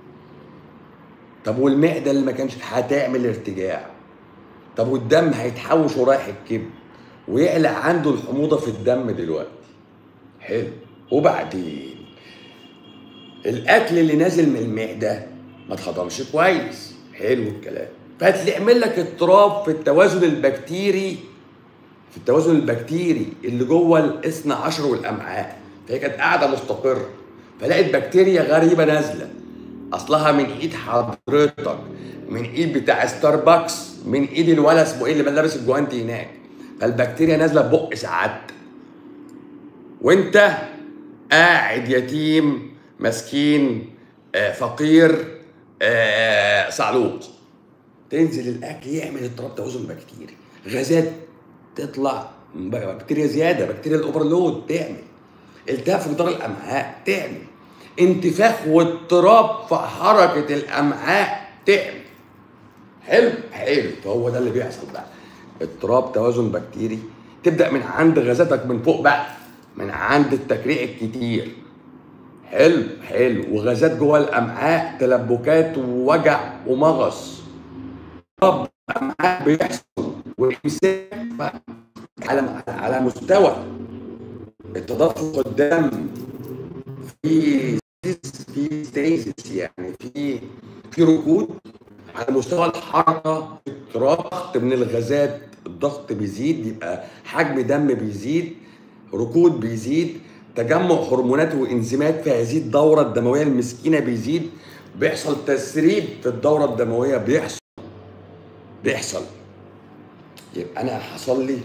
طب والمعده اللي ما كانش هتعمل ارتجاع طب والدم هيتحوش ورايح الكبد ويعلى عنده الحموضه في الدم دلوقتي حلو وبعدين الاكل اللي نازل من المعده ما اتهضمش كويس حلو الكلام فهتعمل لك اضطراب في التوازن البكتيري في التوازن البكتيري اللي جوه الاثنى عشر والامعاء فهي كانت قاعده مستقره فلقيت بكتيريا غريبه نازله اصلها من ايد حضرتك من ايد بتاع ستاربكس من ايد الولد اسمه ايه اللي كان لابس الجوانتي هناك فالبكتيريا نازله ببق سعادتك وانت قاعد يتيم مسكين آه، فقير آه، صعلوق تنزل الاكل يعمل اضطراب توازن بكتيري غازات تطلع بكتيريا زياده بكتيريا الاوفرلود تعمل التهاب في جدار الامعاء تعمل انتفاخ واضطراب في حركه الامعاء تعمل حلو حلو فهو ده اللي بيحصل بقى اضطراب توازن بكتيري تبدا من عند غازاتك من فوق بقى من عند التكريع الكتير حلو حلو وغازات جوه الامعاء تلبكات ووجع ومغص اضطراب الامعاء بيحصل وامساك بقى على على مستوى التدفق الدم في في ستيزس يعني في في ركود على مستوى الحركه ضغط من الغازات الضغط بيزيد يبقى حجم دم بيزيد ركود بيزيد تجمع هرمونات وانزيمات في هذه الدوره الدمويه المسكينه بيزيد بيحصل تسريب في الدوره الدمويه بيحصل بيحصل يبقى انا حصل لي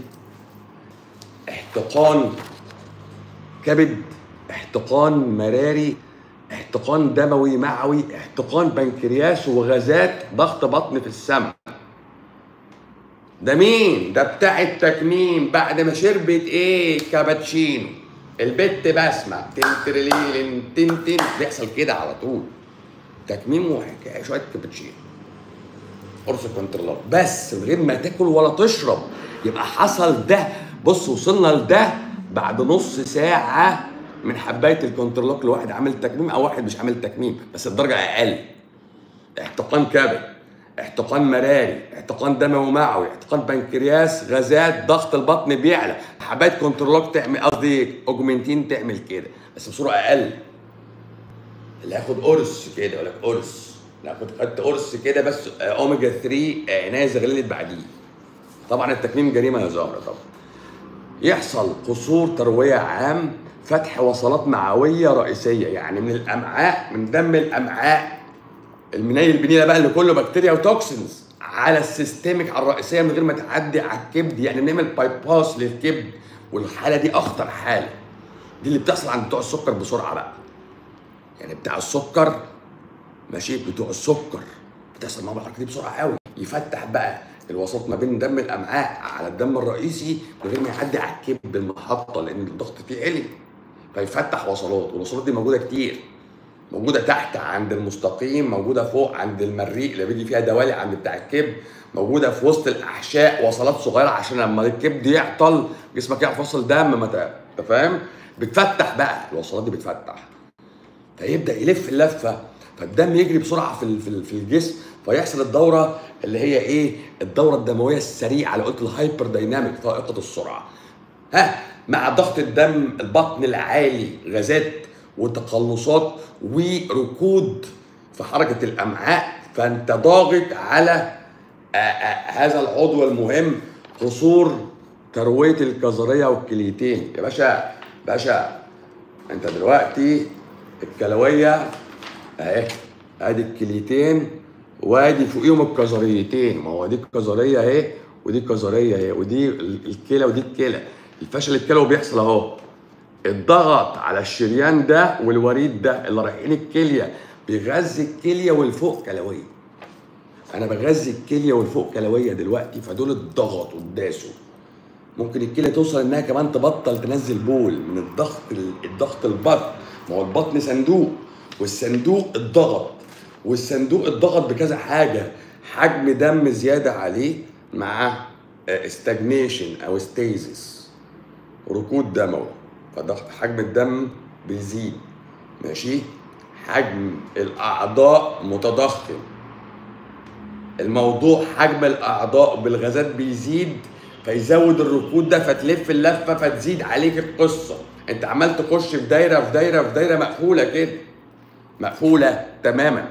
احتقان كبد احتقان مراري احتقان دموي معوي احتقان بنكرياس وغازات ضغط بطن في السمع ده مين ده بتاع التكميم بعد ما شربت ايه كابتشينو البت بسمع تنترليلين تنتن بيحصل كده على طول تكميم وحكايه شويه كابتشينو قرص كنترولات بس من غير ما تاكل ولا تشرب يبقى حصل ده بص وصلنا لده بعد نص ساعة من حباية الكنترولوك لواحد عامل تكميم أو واحد مش عامل تكميم بس الدرجة أقل احتقان كبد احتقان مراري احتقان دموي معوي احتقان بنكرياس غازات ضغط البطن بيعلى حبايه كنترولوك تعمل قصدي اوجمنتين تعمل كده بس بصوره اقل اللي هياخد قرص كده يقول لك قرص ناخد خدت قرص كده بس آه، اوميجا 3 عنايه زغللت بعديه طبعا التكميم جريمه يا زهره طبعا يحصل قصور ترويه عام فتح وصلات معويه رئيسيه يعني من الامعاء من دم الامعاء المنيل البنيله بقى اللي كله بكتيريا وتوكسينز على السيستميك على الرئيسيه من غير ما تعدي على الكبد يعني نعمل باي باس للكبد والحاله دي اخطر حاله دي اللي بتحصل عند بتوع السكر بسرعه بقى يعني بتاع السكر ماشي بتوع السكر بتحصل معاهم الحركه دي بسرعه قوي يفتح بقى الوسط ما بين دم الامعاء على الدم الرئيسي من غير ما يعدي على الكبد المحطه لان الضغط فيه عالي فيفتح وصلات والوصلات دي موجوده كتير موجوده تحت عند المستقيم موجوده فوق عند المريء اللي بيجي فيها دوالي عند بتاع الكبد موجوده في وسط الاحشاء وصلات صغيره عشان لما الكبد يعطل جسمك يعرف يوصل دم ما انت فاهم بتفتح بقى الوصلات دي بتفتح فيبدا يلف اللفه فالدم يجري بسرعه في ال- في ال- في الجسم فيحصل الدوره اللي هي ايه الدوره الدمويه السريعه اللي قلت الهايبر دايناميك فائقه السرعه ها مع ضغط الدم البطن العالي غازات وتقلصات وركود في حركه الامعاء فانت ضاغط على آه، آه، هذا العضو المهم قصور ترويه الكظريه والكليتين يا باشا باشا انت دلوقتي الكلويه اهي ادي الكليتين وادي فوقيهم الكظريتين ما هو دي الكظريه اهي ودي الكظريه اهي ودي ال- الكلى ودي الكلى الفشل الكلوي بيحصل اهو الضغط على الشريان ده والوريد ده اللي رايحين الكليه بيغذي الكليه والفوق كلويه انا بغذي الكليه والفوق كلويه دلوقتي فدول اتضغطوا اتداسوا ممكن الكليه توصل انها كمان تبطل تنزل بول من الضغط الضغط البطن ما هو البطن صندوق والصندوق اتضغط والصندوق اتضغط بكذا حاجه حجم دم زياده عليه مع استجنيشن او ستيزس ركود دموي فضغط حجم الدم بيزيد ماشي حجم الاعضاء متضخم الموضوع حجم الاعضاء بالغازات بيزيد فيزود الركود ده فتلف اللفه فتزيد عليك القصه انت عمال تخش في دايره في دايره في دايره مقفوله كده مقفوله تماما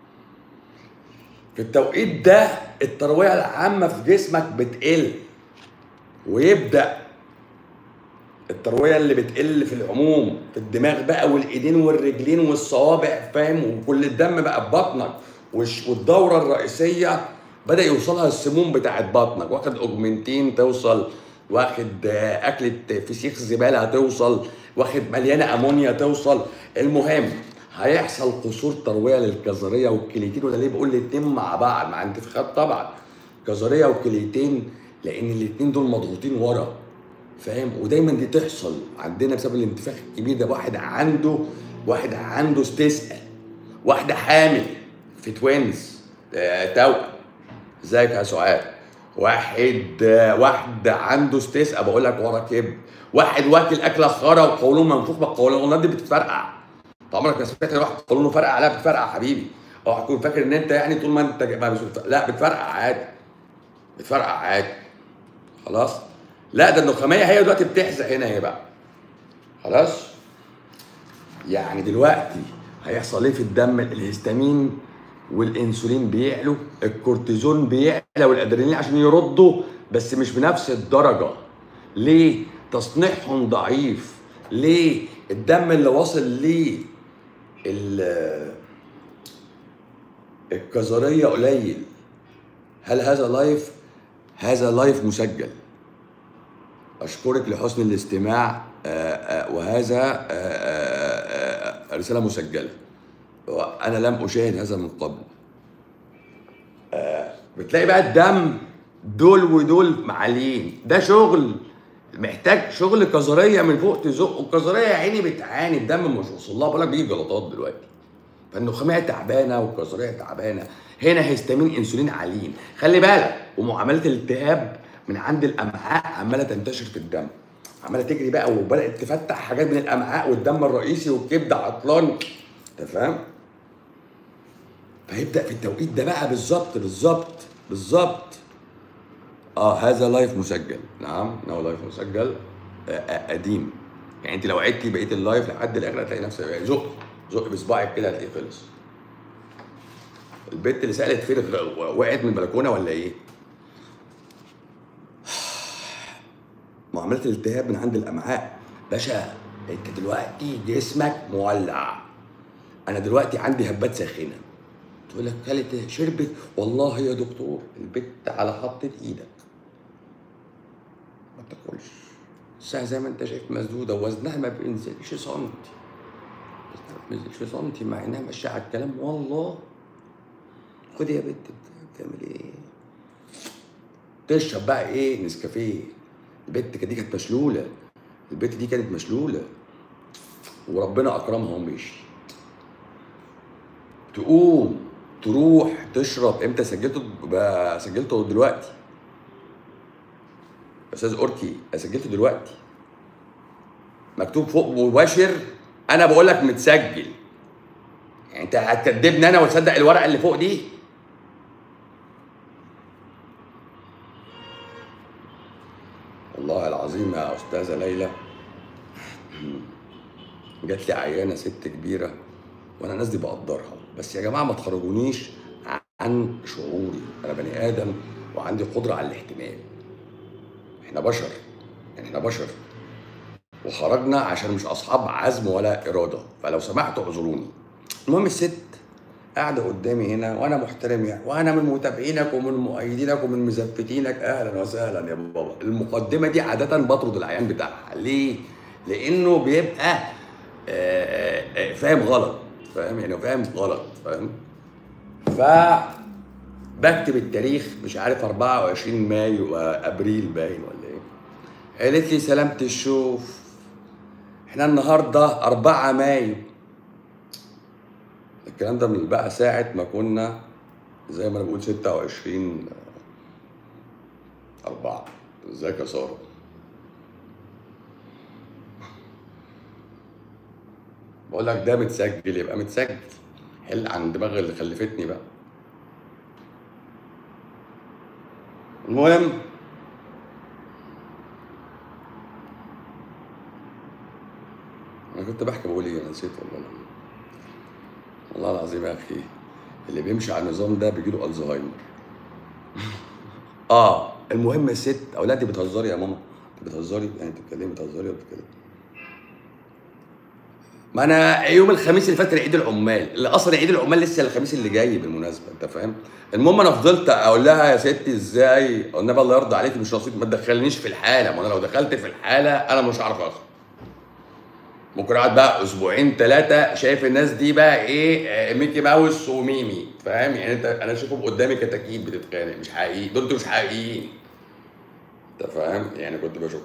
في التوقيت ده الترويه العامه في جسمك بتقل ويبدا الترويه اللي بتقل في العموم في الدماغ بقى والايدين والرجلين والصوابع فاهم وكل الدم بقى في بطنك والش- والدوره الرئيسيه بدا يوصلها السموم بتاعت بطنك واخد اوجمنتين توصل واخد آه، اكله فسيخ زباله هتوصل واخد مليانه امونيا توصل المهم هيحصل قصور ترويه للكظريه والكليتين وده ليه بقول الاتنين مع بعض مع انتفاخات طبعا كظريه وكليتين لان الاتنين دول مضغوطين ورا فاهم ودايما دي تحصل عندنا بسبب الانتفاخ الكبير ده واحد عنده واحد عنده استسقاء واحده حامل في توينز آه، توأم ازيك يا سعاد واحد آه، واحد عنده استسقاء بقول لك ورا كبد واحد واكل اكله خرا وقولون منفوخ ما القولونات دي بتتفرقع طب عمرك ما سمعت ان واحد قولونه فرقع لا بتفرقع يا حبيبي اوعى تكون فاكر ان انت يعني طول ما انت ما بتفرقع. لا بتفرقع عادي بتفرقع عادي خلاص لا ده النخاميه هي دلوقتي بتحزق هنا هي بقى خلاص يعني دلوقتي هيحصل ايه في الدم الهستامين والانسولين بيعلوا الكورتيزون بيعلى والادرينالين عشان يردوا بس مش بنفس الدرجه ليه تصنيعهم ضعيف ليه الدم اللي واصل ليه ال- الكظريه قليل هل هذا لايف هذا لايف مسجل أشكرك لحسن الاستماع آه، آه، وهذا آه، آه، آه، رسالة مسجلة وأنا لم أشاهد هذا من قبل آه، بتلاقي بقى الدم دول ودول معالين ده شغل محتاج شغل كظريه من فوق تزق الكظريه يا عيني بتعاني الدم مش واصل لها بقول لك بيجي جلطات دلوقتي فالنخاميه تعبانه والكظريه تعبانه هنا هيستامين انسولين عاليين خلي بالك ومعامله الالتهاب من عند الامعاء عماله تنتشر في الدم عماله تجري بقى وبدات تفتح حاجات من الامعاء والدم الرئيسي والكبد عطلان انت فاهم؟ فيبدا في التوقيت ده بقى بالظبط بالظبط بالظبط اه هذا لايف مسجل نعم انه لايف مسجل آه آه قديم يعني انت لو عدتي بقيه اللايف لحد الاخر هتلاقي نفسك يعني زق زق بصباعك كده هتلاقيه خلص البنت اللي سالت فين وقعت من البلكونه ولا ايه؟ معاملات الالتهاب من عند الامعاء باشا انت دلوقتي جسمك مولع انا دلوقتي عندي هبات ساخنه تقول لك كلت إيه؟ شربت والله يا دكتور البت على حطة ايدك ما تاكلش الساعة زي ما انت شايف مسدودة وزنها ما بينزلش سنتي وزنها ما بينزلش سنتي مع انها ماشية على الكلام والله خد يا بنت بتعمل ايه تشرب بقى ايه نسكافيه البت دي كانت مشلولة البت دي كانت مشلولة وربنا اكرمها ومشي تقوم تروح تشرب امتى سجلته بقى سجلته دلوقتي استاذ اوركي سجلته دلوقتي مكتوب فوق مباشر انا بقول لك متسجل يعني انت هتكدبني انا وتصدق الورقه اللي فوق دي والله العظيم يا استاذه ليلى جات لي عيانه ست كبيره وانا الناس دي بقدرها بس يا جماعه ما تخرجونيش عن شعوري انا بني ادم وعندي قدره على الاحتمال احنا بشر يعني احنا بشر وخرجنا عشان مش اصحاب عزم ولا اراده فلو سمحتوا اعذروني المهم الست قاعده قدامي هنا وانا محترم يعني وانا من متابعينك ومن مؤيدينك ومن مزفتينك اهلا وسهلا يا بابا المقدمه دي عاده بطرد العيان بتاعها ليه؟ لانه بيبقى آه، آه، فاهم غلط فاهم يعني فاهم غلط فاهم ف بكتب التاريخ مش عارف 24 مايو ابريل باين ولا ايه قالت لي سلامة الشوف احنا النهارده 4 مايو الكلام ده من بقى ساعة ما كنا زي ما انا بقول 26 4 ازيك يا سارة بقول لك ده متسجل يبقى متسجل حل عن دماغ اللي خلفتني بقى المهم انا كنت بحكي بقول ايه انا نسيت والله والله العظيم يا اخي اللي بيمشي على النظام ده بيجيله الزهايمر اه المهم الست اولادي بتهزري يا ماما انت بتهزري يعني انت بتتكلمي بتهزري ولا بتتكلمي ما انا يوم الخميس اللي فات كان عيد العمال اللي اصلا عيد العمال لسه الخميس اللي جاي بالمناسبه انت فاهم المهم انا فضلت اقول لها يا ستي ازاي النبي الله يرضى عليكي مش نصيب ما تدخلنيش في الحاله ما انا لو دخلت في الحاله انا مش هعرف اخرج ممكن اقعد بقى اسبوعين ثلاثه شايف الناس دي بقى ايه آه، ميكي ماوس وميمي فاهم يعني انت انا شايفهم قدامي كتاكيد بتتخانق مش حقيقي دول مش حقيقيين انت فاهم يعني كنت بشوف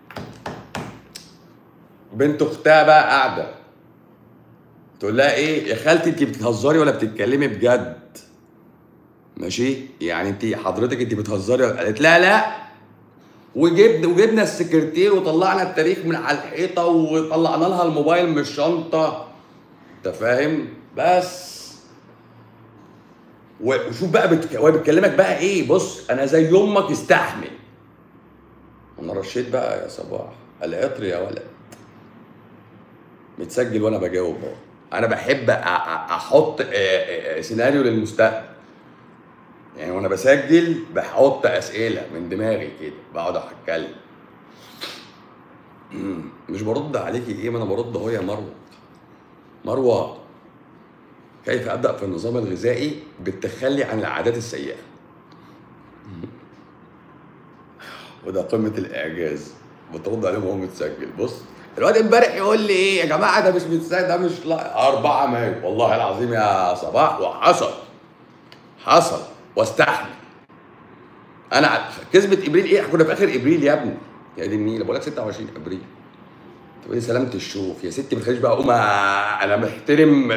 بنت اختها بقى قاعده تقول لها ايه يا خالتي انت بتهزري ولا بتتكلمي بجد ماشي يعني انت حضرتك انت بتهزري ولا قالت لا لا وجبنا وجبنا السكرتير وطلعنا التاريخ من على الحيطه وطلعنا لها الموبايل من الشنطه انت فاهم بس وشوف بقى بتك... هو بيتكلمك بقى ايه بص انا زي امك استحمل انا رشيت بقى يا صباح العطر يا ولد متسجل وانا بجاوب اهو انا بحب أ- أ- احط آه، آه، سيناريو للمستقبل يعني وانا بسجل بحط اسئله من دماغي كده بقعد اتكلم مش برد عليكي ايه ما انا برد اهو يا مروه مروه كيف ابدا في النظام الغذائي بالتخلي عن العادات السيئه وده قمه الاعجاز بترد عليهم وهو متسجل بص الواد امبارح يقول لي ايه يا جماعه ده مش متسجل ده مش لا 4 مايو والله العظيم يا صباح وحصل حصل واستحمل انا ع- كذبه ابريل ايه كنا في اخر ابريل يا ابني يا دي النيله بقول لك 26 ابريل تقول لي سلامة الشوف يا ستي ما تخليش بقى اقوم أ- انا محترم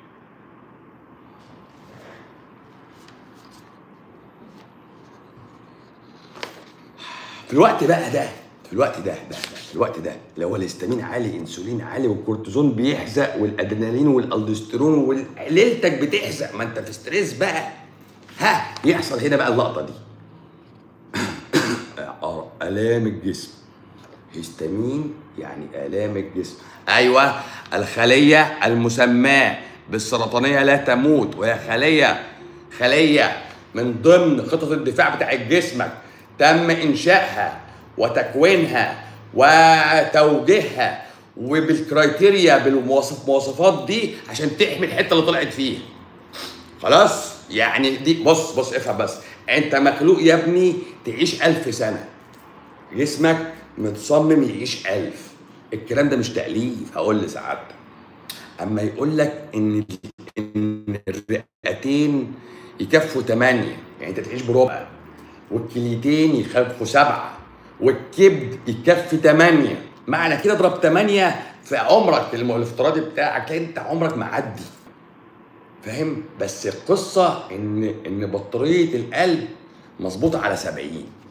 في الوقت بقى ده في الوقت ده ده, ده في الوقت ده اللي هو الاستامين عالي انسولين عالي والكورتيزون بيحزق والادرينالين والالدوستيرون وليلتك بتحزق ما انت في ستريس بقى ها يحصل هنا بقى اللقطه دي آه، الام الجسم هيستامين يعني آلام الجسم أيوة الخلية المسماة بالسرطانية لا تموت وهي خلية خلية من ضمن خطط الدفاع بتاع جسمك تم إنشائها وتكوينها وتوجيهها وبالكرايتيريا بالمواصفات دي عشان تحمي الحته اللي طلعت فيها خلاص يعني دي بص بص افهم بس انت مخلوق يا ابني تعيش ألف سنه جسمك متصمم يعيش ألف الكلام ده مش تأليف هقول لسعادتك اما يقول لك ان ان الرئتين يكفوا ثمانية يعني انت تعيش بربع والكليتين يكفوا سبعة والكبد يكفي ثمانية معنى كده اضرب ثمانية في عمرك الم- الافتراضي بتاعك انت عمرك معدي فاهم بس القصة ان ان بطارية القلب مظبوطة على 70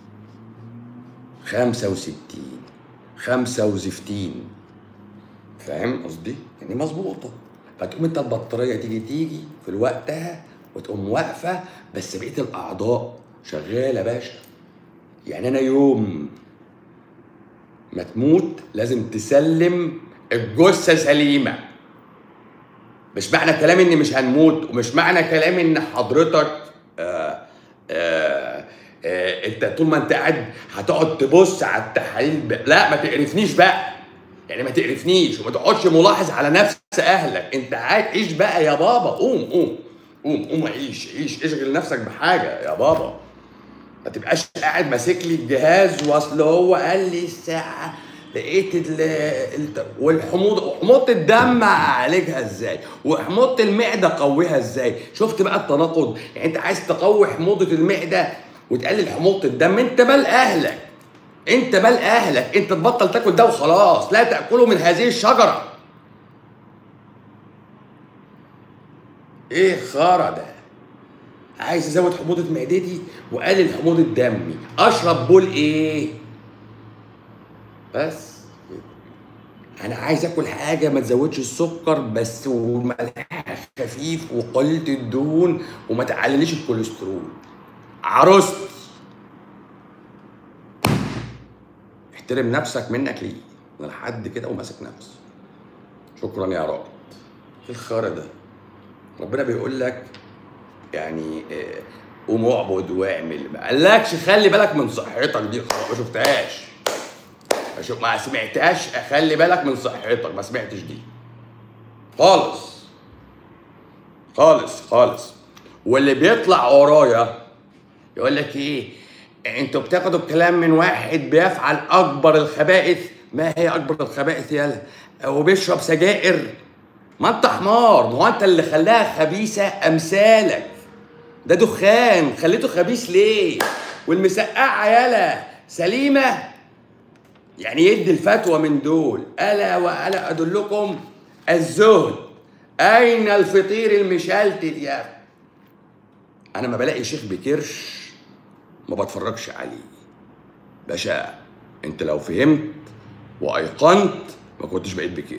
65 65 فاهم قصدي؟ يعني مظبوطة فتقوم انت البطارية تيجي تيجي في وقتها وتقوم واقفة بس بقية الأعضاء شغالة يا باشا يعني أنا يوم ما تموت لازم تسلم الجثة سليمة مش معنى كلامي ان مش هنموت ومش معنى كلامي ان حضرتك آه آه آه انت طول ما انت قاعد هتقعد تبص على التحاليل ب... لا ما تقرفنيش بقى يعني ما تقرفنيش وما تقعدش ملاحظ على نفس اهلك انت عايز عيش بقى يا بابا قوم قوم قوم قوم عيش عيش اشغل نفسك بحاجه يا بابا ما تبقاش قاعد ماسك لي الجهاز واصل هو قال لي الساعه لقيت ال ال- والحموضه حموضه الدم اعالجها ازاي وحموضه المعده اقويها ازاي شفت بقى التناقض يعني انت عايز تقوي حموضه المعده وتقلل حموضه الدم انت مال اهلك انت مال اهلك انت تبطل تاكل ده وخلاص لا تاكله من هذه الشجره ايه خرا ده عايز ازود حموضه معدتي واقلل حموضه دمي اشرب بول ايه بس انا عايز اكل حاجه ما تزودش السكر بس وملحها خفيف وقليله الدهون وما تعلليش الكوليسترول عروستي احترم نفسك منك ليه انا لحد كده وماسك نفسي شكرا يا رب ايه الخرا ده ربنا بيقول لك يعني آه، قوم اعبد واعمل ما قالكش خلي بالك من صحتك دي خلاص ما شفتهاش ما شوف- ما سمعتهاش خلي بالك من صحتك ما سمعتش دي خالص خالص خالص واللي بيطلع ورايا يقول لك ايه انتوا بتاخدوا الكلام من واحد بيفعل اكبر الخبائث ما هي اكبر الخبائث يالا وبيشرب سجائر ما انت حمار ما هو انت اللي خلاها خبيثه امثالك ده دخان خليته خبيث ليه والمسقعه يالا سليمه يعني يدي الفتوى من دول الا والا ادلكم الزهد اين الفطير المشلتت يا انا ما بلاقي شيخ بكرش ما بتفرجش عليه باشا انت لو فهمت وايقنت ما كنتش بقيت بكرش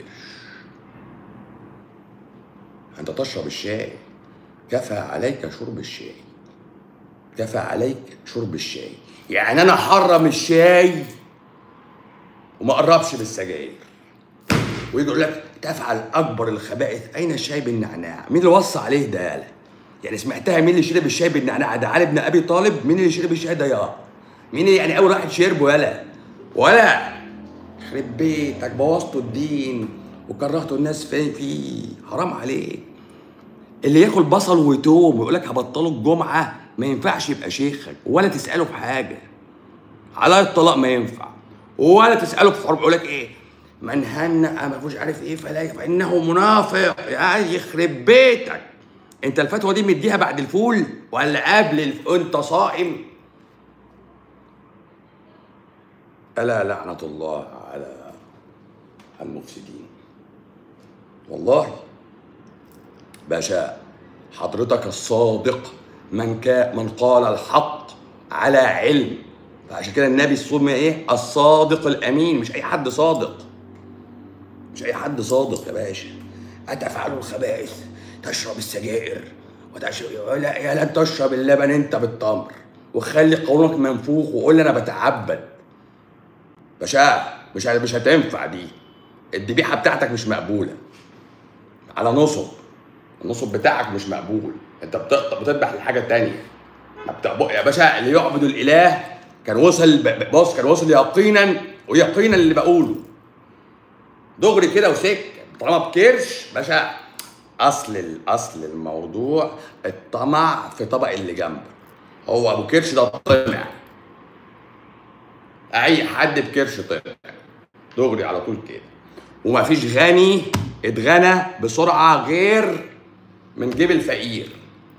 انت تشرب الشاي كفى عليك شرب الشاي كفى عليك شرب الشاي يعني انا حرم الشاي وما قربش بالسجاير ويجي يقول لك تفعل اكبر الخبائث اين الشاي بالنعناع مين اللي وصى عليه ده يالا يعني سمعتها مين اللي شرب الشاي بالنعناع ده علي بن ابي طالب مين اللي شرب الشاي ده يا مين اللي يعني اول واحد شربه يالا ولا يخرب بيتك بوظتوا الدين وكرهتوا الناس فيه فيه حرام عليك اللي ياكل بصل وتوم ويقول لك هبطله الجمعه ما ينفعش يبقى شيخك ولا تساله في حاجه على الطلاق ما ينفع ولا تساله في حرب يقول لك ايه من هنأ ما فيهوش عارف ايه فلا فانه منافق يا يخرب بيتك انت الفتوى دي مديها بعد الفول ولا قبل الف... انت صائم الا لعنه الله على المفسدين والله باشا حضرتك الصادق من كا من قال الحق على علم فعشان كده النبي سمي ايه الصادق الامين مش اي حد صادق مش اي حد صادق يا باشا اتفعل الخبائث تشرب السجائر وتشرب لا يا لا تشرب اللبن انت بالتمر وخلي قولك منفوخ وقول لي انا بتعبد باشا مش ه- مش هتنفع دي الذبيحه بتاعتك مش مقبوله على نصب النصب بتاعك مش مقبول انت بتقطع بتذبح لحاجه تانية ما بتعبق يا باشا اللي يعبد الاله كان وصل ب- ب- بص كان وصل يقينا ويقينا اللي بقوله دغري كده وسك طالما بكرش باشا اصل الاصل الموضوع الطمع في طبق اللي جنبك هو ابو كرش ده طمع اي حد بكرش طمع دغري على طول كده ومفيش غني اتغنى بسرعه غير من جيب الفقير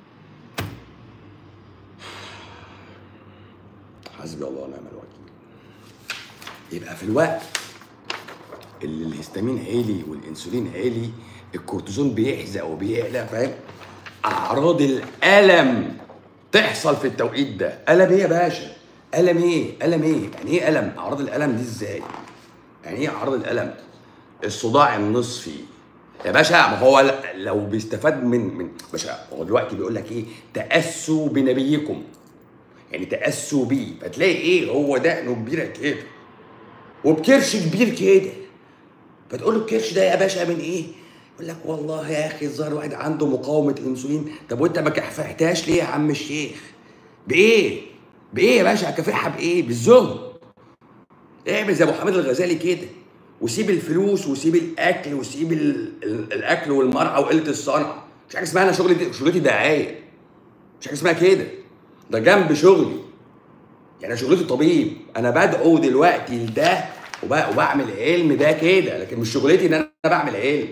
حسبي الله ونعم الوكيل يبقى في الوقت اللي الهستامين عالي والانسولين عالي الكورتيزون بيحزق وبيعلى فاهم اعراض الالم تحصل في التوقيت ده الم ايه يا باشا الم ايه الم ايه يعني ايه الم اعراض الالم دي ازاي يعني ايه اعراض الالم الصداع النصفي يا باشا ما هو ل- لو بيستفاد من من باشا هو دلوقتي بيقول لك ايه تاسوا بنبيكم يعني تاسوا بيه فتلاقي ايه هو دقنه كبيره كده وبكرش كبير كده فتقول له الكرش ده يا باشا من ايه؟ يقول لك والله يا اخي الظاهر واحد عنده مقاومه انسولين طب وانت ما كافحتهاش ليه يا عم الشيخ؟ بايه؟ بايه يا باشا اكافحها بايه؟ بالزهد اعمل زي ابو حامد الغزالي كده وسيب الفلوس وسيب الاكل وسيب ال... ال... الاكل والمرعى وقله الصنعه مش حاجه اسمها انا شغلي دي شغلتي دعايه مش حاجه اسمها كده ده جنب شغلي يعني انا شغلتي طبيب انا بدعو دلوقتي لده وب- وبعمل علم ده كده لكن مش شغلتي ان انا بعمل علم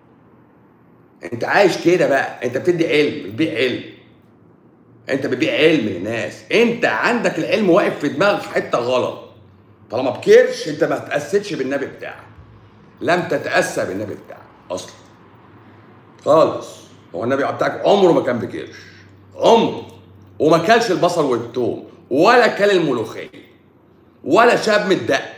انت عايش كده بقى انت بتدي علم بتبيع علم انت بتبيع علم للناس انت عندك العلم واقف في دماغك في حته غلط طالما بكرش انت ما تاسسش بالنبي بتاعك لم تتاسى بالنبي بتاعك اصلا خالص هو النبي بتاعك عمره ما كان بكرش عمره وما كلش البصل والثوم ولا كل الملوخيه ولا شاب من الدقه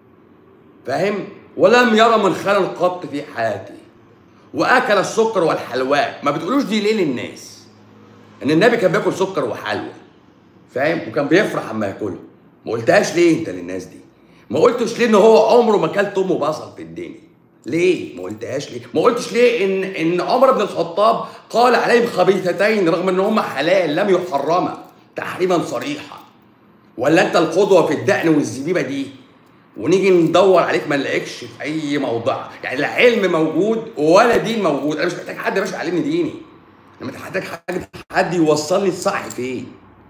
فاهم ولم يرى من خلل قط في حياته واكل السكر والحلويات ما بتقولوش دي ليه للناس ان النبي كان بياكل سكر وحلوى فاهم وكان بيفرح اما ياكلها ما قلتهاش ليه انت للناس دي ما قلتش ليه ان هو عمره ما كل توم وبصل في الدنيا ليه ما قلتهاش ليه ما قلتش ليه ان ان عمر بن الخطاب قال عليهم خبيثتين رغم ان هم حلال لم يحرما تحريما صريحا ولا انت القدوه في الدقن والزبيبه دي ونيجي ندور عليك ما نلاقيكش في اي موضع يعني لا علم موجود ولا دين موجود انا مش محتاج حد يا باشا يعلمني ديني انا محتاج حد حد يوصلني الصح فين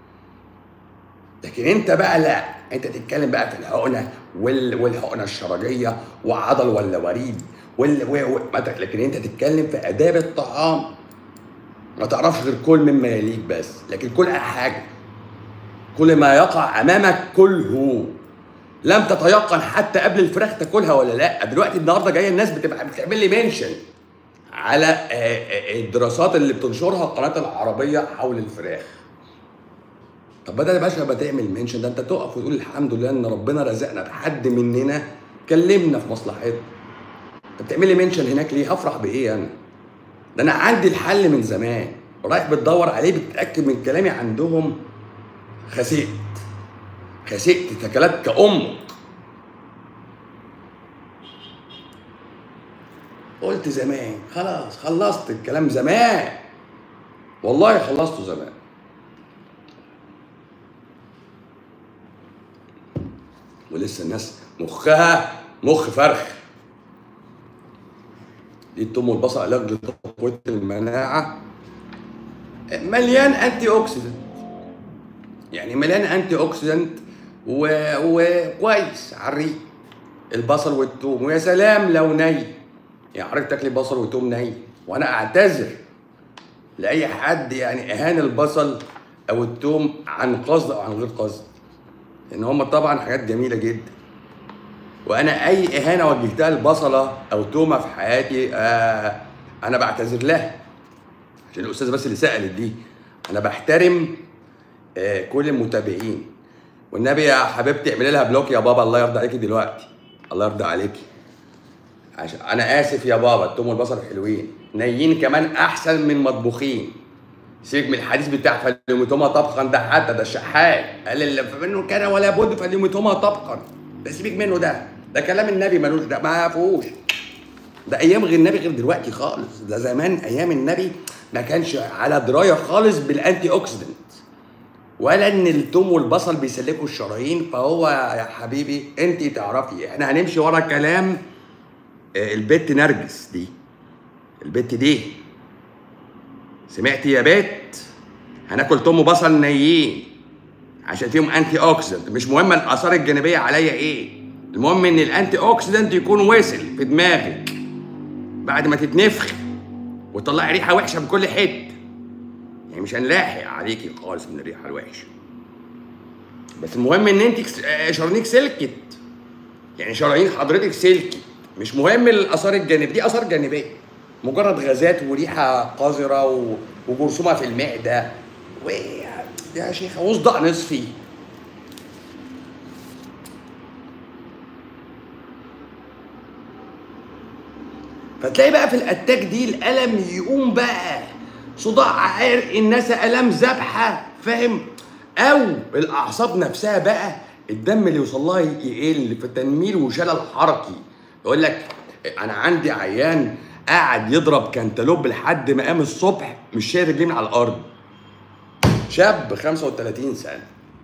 لكن انت بقى لا انت تتكلم بقى في الحقنه وال... والحقنه الشرجيه وعضل ولا وريد وال... و... و... ما ت- لكن انت تتكلم في اداب الطعام ما تعرفش غير كل مما يليك بس لكن كل اي حاجه كل ما يقع امامك كله لم تتيقن حتى قبل الفراخ تاكلها ولا لا دلوقتي النهارده جايه الناس بتبقى بتعمل لي منشن على آه، آه، الدراسات اللي بتنشرها القناه العربيه حول الفراخ طب بدل يا باشا ما تعمل منشن ده انت تقف وتقول الحمد لله ان ربنا رزقنا بحد مننا كلمنا في مصلحتنا انت بتعمل لي منشن هناك ليه هفرح بايه انا ده انا عندي الحل من زمان رايح بتدور عليه بتتاكد من كلامي عندهم خسئت خسئت تكلت كأمك قلت زمان خلاص خلصت الكلام زمان والله خلصته زمان ولسه الناس مخها مخ فرخ دي التوم والبصل علاج لتقويه المناعه مليان انتي اوكسيدنت يعني مليان انتي اوكسيدنت و- وكويس على الريق البصل والثوم ويا سلام لو ني يعني حضرتك تاكلي بصل وثوم ني وانا اعتذر لاي حد يعني اهان البصل او الثوم عن قصد او عن غير قصد ان هم طبعا حاجات جميله جدا وانا اي اهانه وجهتها لبصله او تومه في حياتي آه انا بعتذر لها عشان الاستاذه بس اللي سالت دي انا بحترم آه كل المتابعين والنبي يا حبيبتي اعملي لها بلوك يا بابا الله يرضى عليكي دلوقتي الله يرضى عليكي عشان انا اسف يا بابا التوم والبصل حلوين نيين كمان احسن من مطبوخين سيبك من الحديث بتاع فليمتهما طبخا ده حتى ده الشحات قال اللي منه كان ولا بد فليمتهما طبخا ده سيبك منه ده ده كلام النبي ملوش ده ما فيهوش ده ايام غير النبي غير دلوقتي خالص ده زمان ايام النبي ما كانش على درايه خالص بالانتي اوكسيدنت ولا ان التوم والبصل بيسلكوا الشرايين فهو يا حبيبي انت تعرفي احنا هنمشي ورا كلام آه، البت نرجس دي البت دي سمعتي يا بت هناكل توم وبصل نيين عشان فيهم انتي اوكسيدنت مش مهم الاثار الجانبيه عليا ايه المهم ان الانتي اوكسيدنت يكون وصل في دماغك بعد ما تتنفخ وتطلعي ريحه وحشه من كل حته يعني مش هنلاحق عليكي خالص من الريحه الوحشه بس المهم ان انت كس- آه، شرايينك سلكت يعني شرايين حضرتك سلكي مش مهم الاثار الجانبيه دي اثار جانبيه مجرد غازات وريحه قذره و- وجرثومه في المعده و يا شيخ وصداع نصفي فتلاقي بقى في الاتاك دي الالم يقوم بقى صداع عرق الناس الام ذبحه فاهم او الاعصاب نفسها بقى الدم اللي يوصل لها يقل في تنميل وشلل حركي يقول لك انا عندي عيان قاعد يضرب كانتالوب لحد ما قام الصبح مش شايل رجليه من على الارض شاب 35 سنه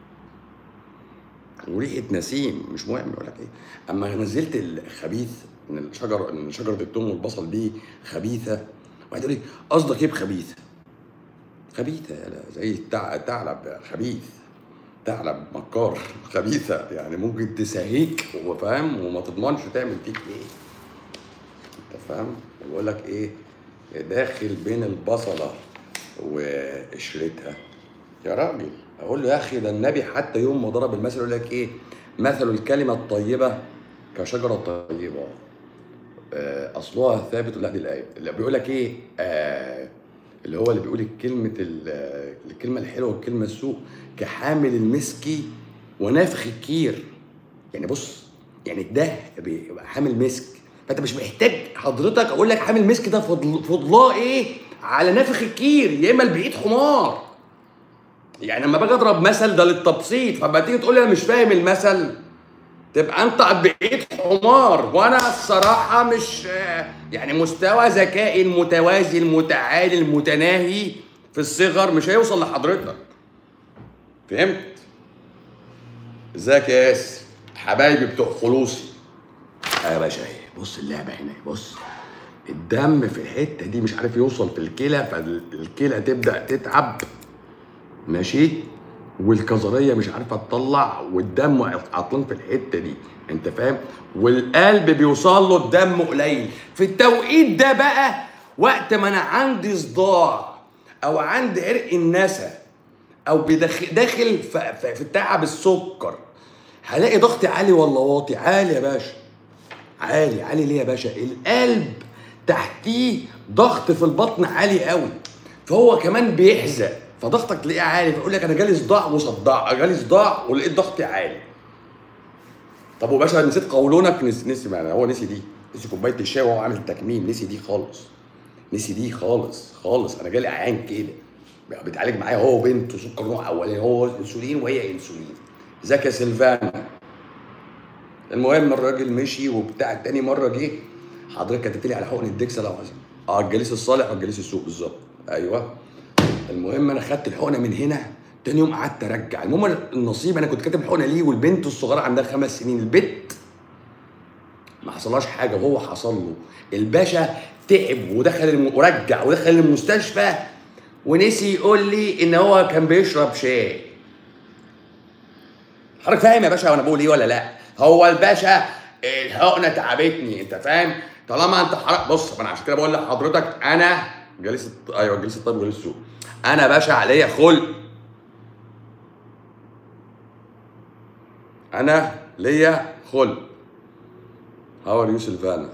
وريحه نسيم مش مهم يقول لك ايه اما نزلت الخبيث ان الشجر ان شجره الثوم والبصل دي خبيثه واحد يقول لي قصدك ايه بخبيثه؟ خبيثه يالا زي التع- الثعلب خبيث ثعلب مكار خبيثه يعني ممكن تساهيك وفاهم وما تضمنش تعمل فيك ايه انت فاهم؟ بقول لك ايه داخل بين البصله وقشرتها يا راجل اقول له يا اخي ده النبي حتى يوم ما ضرب المثل يقول لك ايه مثل الكلمه الطيبه كشجره طيبه آه، اصلها ثابت لا دي الايه اللي بيقول لك ايه آه اللي هو اللي بيقول كلمه ال- الكلمه الحلوه والكلمه السوء كحامل المسكي ونافخ الكير يعني بص يعني ده بيبقى حامل مسك فانت مش محتاج حضرتك اقول لك حامل مسك ده فضل فضلاه ايه على نافخ الكير يا اما البعيد حمار يعني لما باجي اضرب مثل ده للتبسيط فلما تيجي تقول لي انا مش فاهم المثل تبقى انت بعيد حمار وانا الصراحه مش يعني مستوى ذكائي المتوازي المتعالي المتناهي في الصغر مش هيوصل لحضرتك فهمت ازيك يا ياسر حبايبي بتوع خلوصي آه يا باشا ايه بص اللعبه هنا بص الدم في الحته دي مش عارف يوصل في الكلى فالكلى تبدا تتعب ماشي والكظريه مش عارفه تطلع والدم عطلان في الحته دي انت فاهم والقلب بيوصل له الدم قليل في التوقيت ده بقى وقت ما انا عندي صداع او عندي عرق النسا او بداخل داخل في, في, في تعب السكر هلاقي ضغطي عالي ولا واطي عالي يا باشا عالي عالي ليه يا باشا القلب تحتيه ضغط في البطن عالي قوي فهو كمان بيحزق فضغطك تلاقيه عالي فيقول لك انا جالي صداع وصداع جالي صداع ولقيت ضغطي عالي طب وباشا نسيت قولونك نس... نسي يعني هو نسي دي نسي كوبايه الشاي وهو عامل تكميم نسي دي خالص نسي دي خالص خالص انا جالي عيان كده بيتعالج معايا هو وبنته سكر نوع اولاني هو انسولين وهي انسولين ازيك يا سيلفانا المهم الراجل مشي وبتاع تاني مره جه حضرتك كتبت لي على حقن الدكسه لو عايز اه الجليس الصالح والجليس السوء بالظبط ايوه المهم انا خدت الحقنه من هنا تاني يوم قعدت ارجع المهم النصيب انا كنت كاتب الحقنه ليه والبنت الصغيره عندها خمس سنين البت ما حصلهاش حاجه وهو حصل له الباشا تعب ودخل الم... ورجع ودخل المستشفى ونسي يقول لي ان هو كان بيشرب شاي حضرتك فاهم يا باشا وانا بقول ايه ولا لا هو الباشا الحقنه تعبتني انت فاهم طالما انت حرق بص انا عشان كده بقول لحضرتك انا جليس الط... ايوه جليس الطيب وجليس السوق انا باشا عليا خلق انا ليا خلق هاو ار يو سيلفانا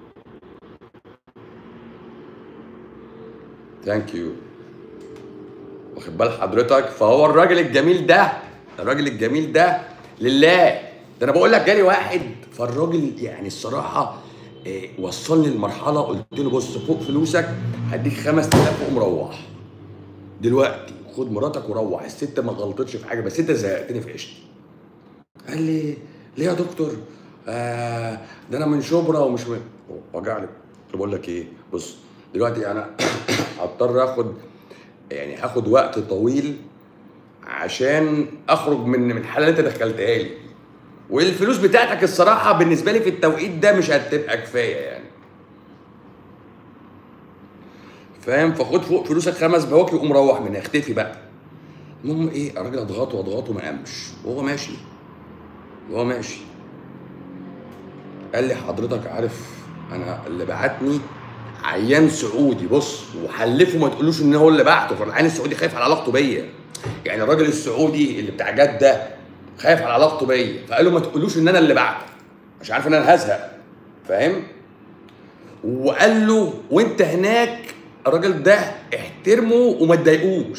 ثانك يو واخد بال حضرتك فهو الراجل الجميل ده الراجل الجميل ده لله ده انا بقول لك جالي واحد فالراجل يعني الصراحه إيه وصلني لمرحله قلت له بص فوق فلوسك هديك 5000 وقوم روح دلوقتي خد مراتك وروح الست ما غلطتش في حاجه بس انت زهقتني في عيشتي قال لي ليه يا دكتور آه ده انا من شبرا ومش من وجع لي قلت بقول لك ايه بص دلوقتي انا هضطر اخد يعني هاخد وقت طويل عشان اخرج من من الحاله اللي انت دخلتها لي والفلوس بتاعتك الصراحه بالنسبه لي في التوقيت ده مش هتبقى كفايه يعني فاهم فخد فوق فلوسك خمس بواكي وقوم روح من اختفي بقى المهم ايه الراجل اضغطه اضغطه ما قامش وهو ماشي وهو ماشي قال لي حضرتك عارف انا اللي بعتني عيان سعودي بص وحلفه ما تقولوش ان هو اللي بعته فالعيان السعودي خايف على علاقته بيا يعني الراجل السعودي اللي بتاع جده خايف على علاقته بيا فقال له ما تقولوش ان انا اللي بعته مش عارف ان انا هزهق فاهم وقال له وانت هناك الراجل ده احترمه وما تضايقوش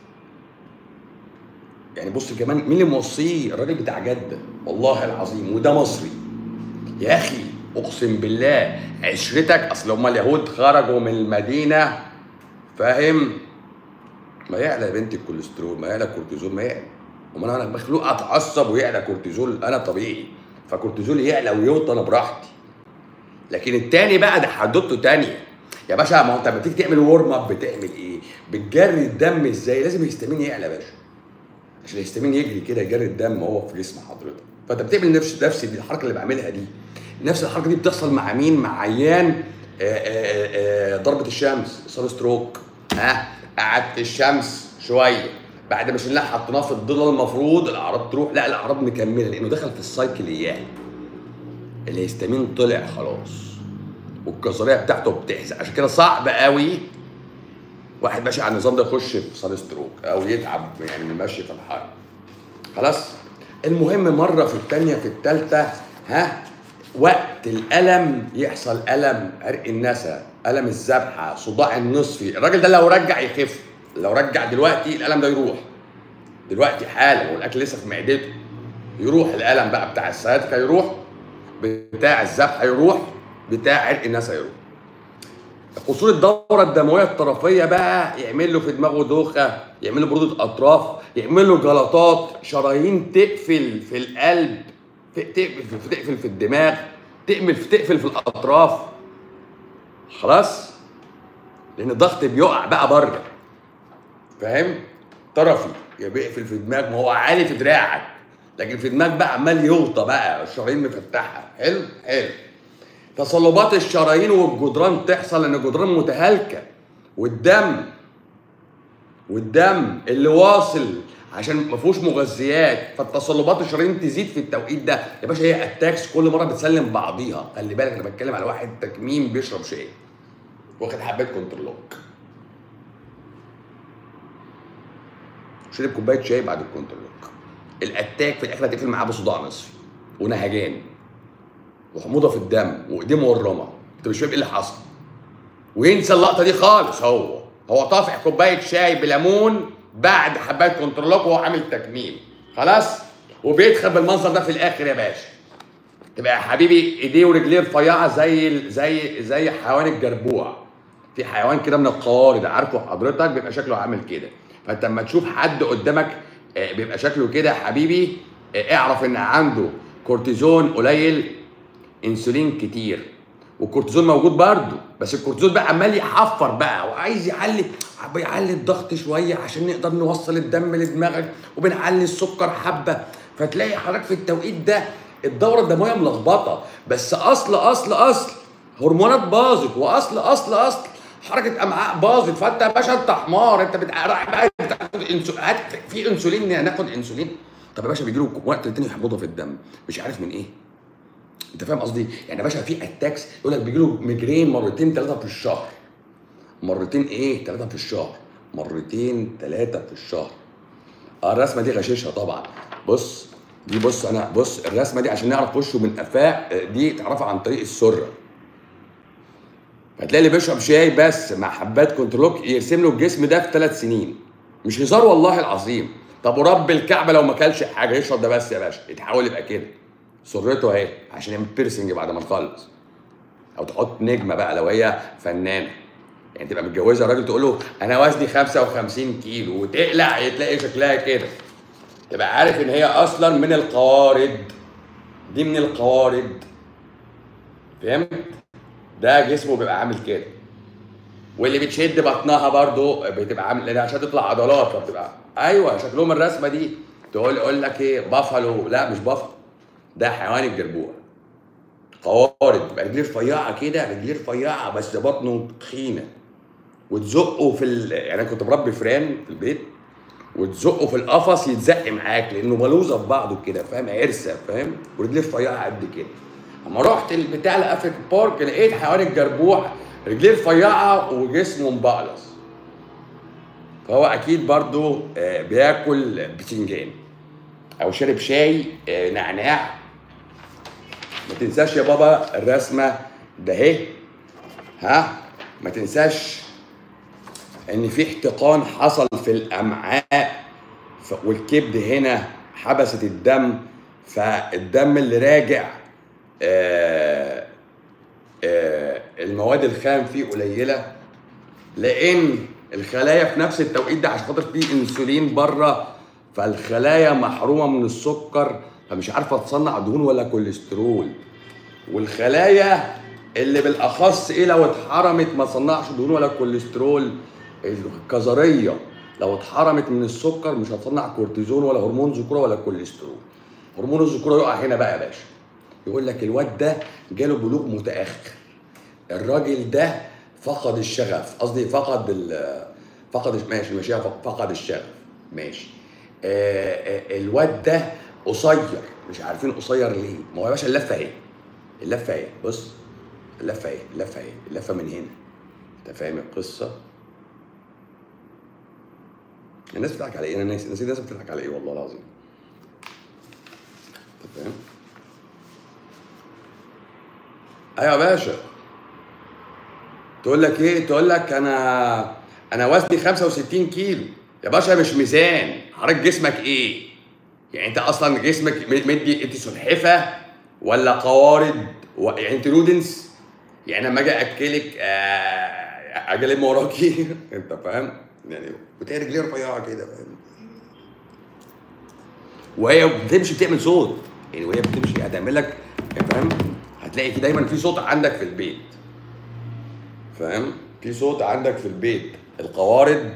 يعني بص كمان مين اللي موصيه الراجل بتاع جده والله العظيم وده مصري يا اخي اقسم بالله عشرتك اصل هم اليهود خرجوا من المدينه فاهم ما يعلى يا بنتي الكوليسترول ما يعلى الكورتيزول ما يعلى امال انا مخلوق اتعصب ويعلى كورتيزول انا طبيعي فكورتيزول يعلى ويوطى انا براحتي لكن التاني بقى ده حدوته تانية يا باشا ما هو انت لما تيجي تعمل ورم اب بتعمل ايه؟ بتجري الدم ازاي؟ لازم الهستامين يعلى يا باشا عشان الهستامين يجري كده يجري الدم هو في جسم حضرتك فانت بتعمل نفس نفس دي الحركه اللي بعملها دي نفس الحركه دي بتحصل مع مين؟ مع عيان آه، آه، آه، ضربه الشمس صار ستروك ها قعدت الشمس شويه بعد ما شلناه حطيناه في الضله المفروض الاعراض تروح لا الاعراض مكمله لانه دخل في السايكل اياه الهستامين طلع خلاص والكظريه بتاعته بتحزق عشان كده صعب قوي واحد ماشي على النظام ده يخش في صال ستروك او يتعب يعني من المشي في الحر خلاص المهم مره في الثانيه في الثالثه ها وقت الالم يحصل الم عرق النسا الم الذبحه صداع النصفي الراجل ده لو رجع يخف لو رجع دلوقتي الالم ده يروح دلوقتي حالا والاكل لسه في معدته يروح الالم بقى بتاع السciatica يروح بتاع الذبحه يروح بتاع عرق النسا يروح قصور الدورة الدموية الطرفية بقى يعمل له في دماغه دوخة يعمل له برودة أطراف يعمل له جلطات شرايين تقفل في القلب ت- تقفل في تقفل في الدماغ تقفل في تقفل في الأطراف خلاص لأن الضغط بيقع بقى بره فاهم طرفي يا بيقفل في دماغ ما هو عالي في دراعك لكن في دماغ بقى عمال يوطى بقى الشرايين مفتحة حلو حلو تصلبات الشرايين والجدران تحصل لان الجدران متهالكه والدم والدم اللي واصل عشان ما فيهوش مغذيات فالتصلبات الشرايين تزيد في التوقيت ده يا باشا هي اتاكس كل مره بتسلم بعضيها خلي بالك انا بتكلم على واحد تكميم بيشرب شاي واخد حبات كنترولوك شرب كوبايه شاي بعد الكنترولوك الاتاك في الاخر هتقفل معاه بصداع نصفي ونهجان وحموضه في الدم وايديه مورمه انت مش فاهم ايه اللي حصل وينسى اللقطه دي خالص هو هو طافح كوبايه شاي بليمون بعد حبايه كنترولوك وهو عامل تكميم خلاص وبيدخل بالمنظر ده في الاخر يا باشا تبقى يا حبيبي ايديه ورجليه رفيعه زي ال- زي زي حيوان الجربوع في حيوان كده من القوارض عارفه حضرتك بيبقى شكله عامل كده فانت لما تشوف حد قدامك آه، بيبقى شكله كده يا حبيبي آه، اعرف ان عنده كورتيزون قليل انسولين كتير والكورتيزون موجود برضه بس الكورتيزون بقى عمال يحفر بقى وعايز يعلي بيعلي الضغط شويه عشان نقدر نوصل الدم لدماغك وبنعلي السكر حبه فتلاقي حضرتك في التوقيت ده الدوره الدمويه ملخبطه بس اصل اصل اصل هرمونات باظت واصل اصل اصل حركه امعاء باظت فانت يا باشا انت حمار انت بتع... رايح بقى تاخد انسولين هات في انسولين ناخد انسولين طب يا باشا بيجي له وقت تاني حموضه في الدم مش عارف من ايه انت فاهم قصدي؟ يعني يا باشا في اتاكس يقول لك بيجي له ميجرين مرتين ثلاثه في الشهر. مرتين ايه؟ ثلاثه في الشهر. مرتين ثلاثه في الشهر. اه الرسمه دي غشيشها طبعا. بص دي بص انا بص الرسمه دي عشان نعرف وشه من قفاه اه، دي تعرفها عن طريق السره. هتلاقي اللي بيشرب شاي بس مع حبات كنترولوك يرسم له الجسم ده في ثلاث سنين. مش هزار والله العظيم. طب ورب الكعبه لو ما كلش حاجه يشرب ده بس يا باشا يتحول يبقى كده. سرته اهي عشان يعمل بيرسنج بعد ما نخلص او تحط نجمه بقى لو هي فنانه يعني تبقى متجوزه راجل تقول له انا وزني 55 كيلو وتقلع تلاقي شكلها كده تبقى عارف ان هي اصلا من القوارض دي من القوارض فهمت ده جسمه بيبقى عامل كده واللي بتشد بطنها برضو بتبقى عامل لان عشان تطلع عضلات فبتبقى ايوه شكلهم الرسمه دي تقول يقول لك ايه بافالو لا مش بافالو ده حيوان الجربوع قوارض تبقى رجليه رفيعه كده رجليه رفيعه بس بطنه تخينه وتزقه في ال... يعني انا كنت بربي فران في البيت وتزقه في القفص يتزق معاك لانه بلوزه في بعضه كده فاهم عرسه فاهم ورجليه رفيعه قد كده اما رحت البتاع لافريك بارك لقيت حيوان الجربوع رجليه رفيعه وجسمه مبقلص فهو اكيد برضو آه، بياكل بتنجان او شارب شاي آه، نعناع ما تنساش يا بابا الرسمه ده اهي ها ما تنساش ان في احتقان حصل في الامعاء ف- والكبد هنا حبست الدم فالدم اللي راجع آه آه المواد الخام فيه قليله لان الخلايا في نفس التوقيت ده عشان خاطر فيه انسولين بره فالخلايا محرومه من السكر فمش عارفه تصنع دهون ولا كوليسترول والخلايا اللي بالاخص ايه لو اتحرمت ما تصنعش دهون ولا كوليسترول الكظريه لو اتحرمت من السكر مش هتصنع كورتيزون ولا هرمون ذكوره ولا كوليسترول هرمون الذكوره يقع هنا بقى يا باشا يقول لك الواد ده جاله بلوغ متاخر الراجل ده فقد الشغف قصدي فقد ال فقد ماشي ماشي فقد الشغف ماشي آه آه الواد ده قصير مش عارفين قصير ليه ما هو يا باشا اللفه اهي اللفه اهي بص اللفه اهي اللفه اهي اللفه من هنا انت فاهم القصه الناس بتضحك على ايه انا ناسي نسيت الناس بتضحك على ايه والله العظيم انت فاهم ايوه يا باشا تقول لك ايه تقول لك انا انا وزني 65 كيلو يا باشا مش ميزان حضرتك جسمك ايه يعني انت اصلا جسمك م- مدي انت سلحفه ولا قوارض و... يعني انت نودنس يعني لما اجي اكلك آه، اجي الم وراكي انت فاهم يعني بتلاقي رجليه رفيعه كده فاهم وهي بتمشي بتعمل صوت يعني وهي بتمشي هتعمل لك فاهم هتلاقي في دايما في صوت عندك في البيت فاهم في صوت عندك في البيت القوارض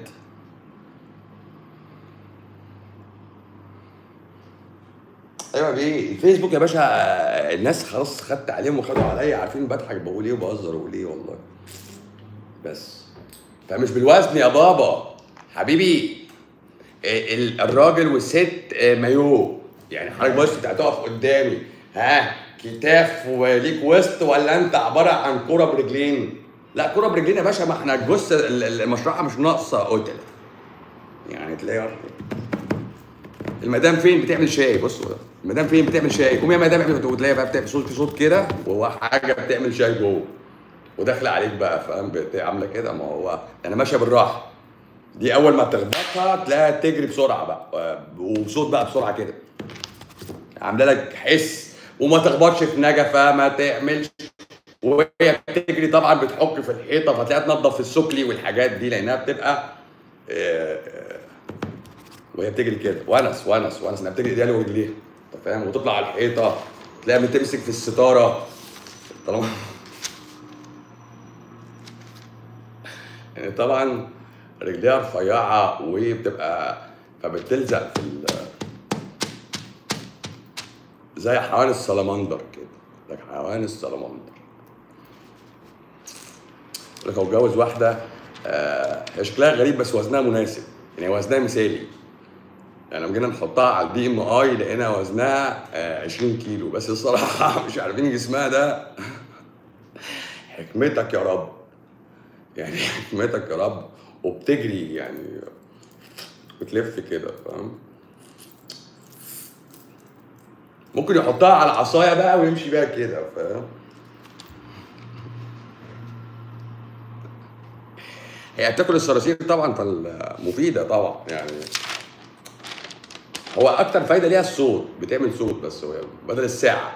ايوه بيه الفيسبوك يا باشا آه، الناس خلاص خدت عليهم وخدوا عليا عارفين بضحك بقول ايه وبهزر بقول ايه والله بس فمش بالوزن يا بابا حبيبي آه، ال- الراجل والست آه، مايو يعني حضرتك بص انت هتقف قدامي ها كتاف وليك وسط ولا انت عباره عن كوره برجلين لا كوره برجلين يا باشا ما احنا الجثه ال- ال- المشرحه مش ناقصه قتل يعني تلاقي المدام فين بتعمل شاي بص المدام فين بتعمل شاي قوم يا مدام اعمل وتلاقيها بقى بتعمل صوت في صوت كده وهو حاجه بتعمل شاي جوه وداخله عليك بقى فاهم بت- عامله كده ما هو انا ماشيه بالراحه دي اول ما تخبطها تلاقيها تجري بسرعه بقى آه، وبصوت بقى بسرعه كده عامله لك حس وما تخبطش في نجفه ما تعملش وهي بتجري طبعا بتحك في الحيطه فتلاقيها تنظف السكلي والحاجات دي لانها بتبقى آه، آه، وهي بتجري كده ونس ونس ونس انها بتجري ايديها ورجليها انت فاهم وتطلع على الحيطه تلاقيها بتمسك في الستاره طالما يعني طبعا رجليها رفيعه وهي بتبقى فبتلزق في ال زي حيوان السلمندر كده لك حيوان السلمندر يقول لك هو اتجوز واحده آه، هي شكلها غريب بس وزنها مناسب يعني وزنها مثالي يعني لما جينا نحطها على الدي ام اي لقينا وزنها آه، 20 كيلو بس الصراحه مش عارفين جسمها ده حكمتك يا رب يعني حكمتك يا رب وبتجري يعني بتلف كده فاهم ممكن يحطها على عصايه بقى ويمشي بيها كده فاهم هي بتاكل الصراصير طبعا فمفيده طبعا يعني هو اكتر فايده ليها الصوت بتعمل صوت بس هو بدل الساعه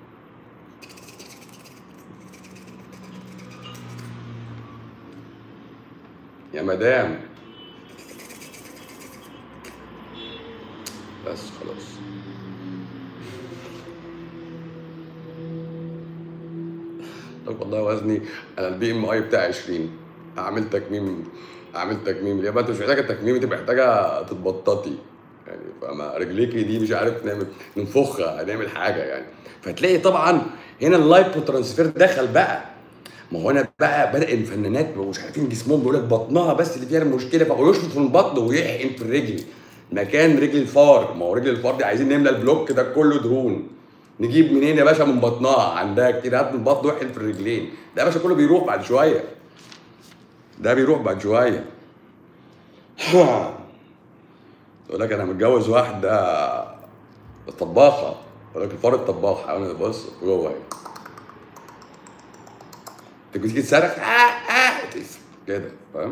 يا مدام بس خلاص لك والله وزني انا البي ام اي بتاعي 20 اعمل تكميم اعمل تكميم يبقى انت مش محتاجه تكميم انت محتاجه تتبططي يعني فما رجليكي دي مش عارف نعمل ننفخها هنعمل حاجه يعني فتلاقي طبعا هنا اللايبو ترانسفير دخل بقى ما هو هنا بقى بدا الفنانات مش عارفين جسمهم بيقول لك بطنها بس اللي فيها المشكله فهو يشفط في البطن ويحقن في الرجل مكان رجل الفار ما هو رجل الفار دي عايزين نملى البلوك ده كله دهون نجيب منين يا باشا من بطنها عندها كتير هات من البطن واحقن في الرجلين ده يا باشا كله بيروح بعد شويه ده بيروح بعد شويه يقول لك انا متجوز واحده طباخه يقول لك الفار الطباخ انا بص جوه اهي تيجي تيجي تصرخ آه آه كده فاهم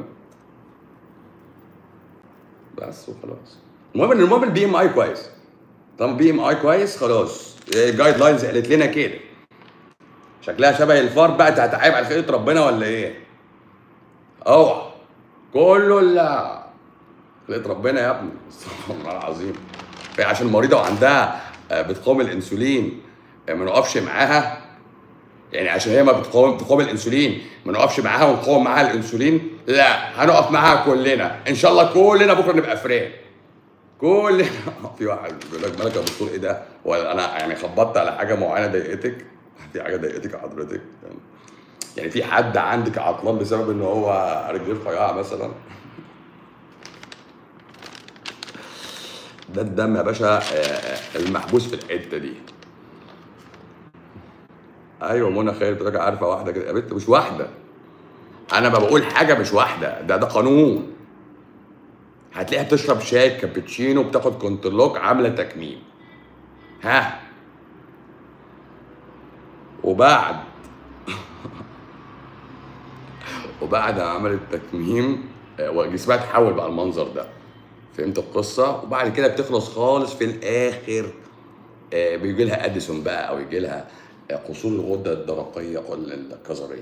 بس وخلاص المهم ان المهم البي ام اي كويس طالما البي ام اي كويس خلاص الجايد لاينز قالت لنا كده شكلها شبه الفار بقى هتعيب على خلقه ربنا ولا ايه؟ اوعى كله لا خلقه ربنا يا ابني استغفر الله العظيم هي عشان مريضه وعندها آه، بتقاوم الانسولين آه، ما نقفش معاها يعني عشان هي ما بتقاوم بتقاوم الانسولين ما نقفش معاها ونقاوم معاها الانسولين لا هنقف معاها كلنا ان شاء الله كلنا بكره نبقى فران كلنا في واحد بيقول لك مالك يا دكتور ايه ده؟ ولا انا يعني خبطت على حاجه معينه ضايقتك؟ في حاجه ضايقتك يا حضرتك؟ يعني في حد عندك عطلان بسبب ان هو رجليه رفيعه مثلا؟ ده الدم يا باشا آه، المحبوس في الحته دي ايوه منى خير بتقول لك عارفه واحده كده يا بنت مش واحده انا ما بقول حاجه مش واحده ده ده قانون هتلاقيها بتشرب شاي كابتشينو بتاخد كونترلوك عامله تكميم ها وبعد وبعد ما عملت تكميم آه، وجسمها اتحول بقى المنظر ده فهمت القصه وبعد كده بتخلص خالص في الاخر آه، بيجي لها اديسون بقى او يجي لها آه، قصور الغده الدرقيه ولا الكظريه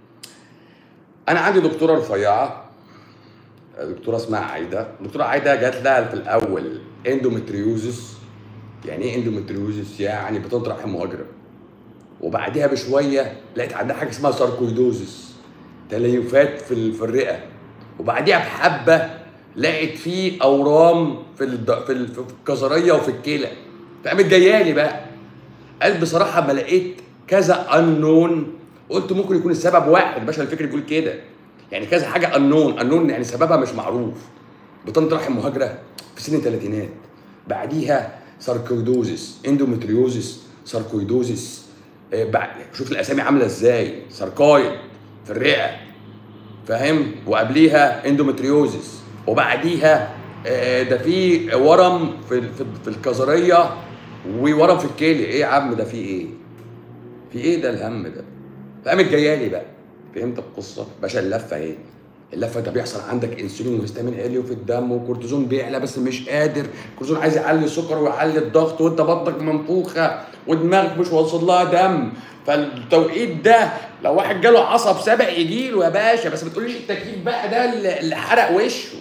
انا عندي دكتوره رفيعه دكتوره اسمها عايده دكتوره عايده جات لها في الاول اندومتريوزس يعني ايه اندومتريوزس يعني بطانه رحم مهاجره وبعدها بشويه لقيت عندها حاجه اسمها ساركويدوزس تليفات في ال- في الرئه وبعديها بحبه لقيت فيه اورام في الد... في ال- في الكظريه وفي الكلى فقامت جايه لي بقى قالت بصراحه ما لقيت كذا انون قلت ممكن يكون السبب واحد باشا الفكر بيقول كده يعني كذا حاجه انون انون يعني سببها مش معروف بطانه رحم مهاجره في سن الثلاثينات بعديها ساركويدوزس اندومتريوزس ساركويدوزس آه، بعد شوف الاسامي عامله ازاي ساركويد في الرئه فاهم وقبليها اندومتريوزس وبعديها آه، ده في ورم في في, في الكظريه وورم في الكلى ايه يا عم ده في ايه في ايه ده الهم ده فقامت جايه لي بقى فهمت القصه باشا اللفه اهي اللفه ده بيحصل عندك انسولين وهستامين عالي في الدم وكورتيزون بيعلى بس مش قادر الكورتيزون عايز يعلي السكر ويعلي الضغط وانت بطنك منفوخه ودماغك مش واصل لها دم فالتوقيت ده لو واحد جاله عصب سبق يجي له يا باشا بس ما تقوليش التكييف بقى ده اللي اللي حرق وشه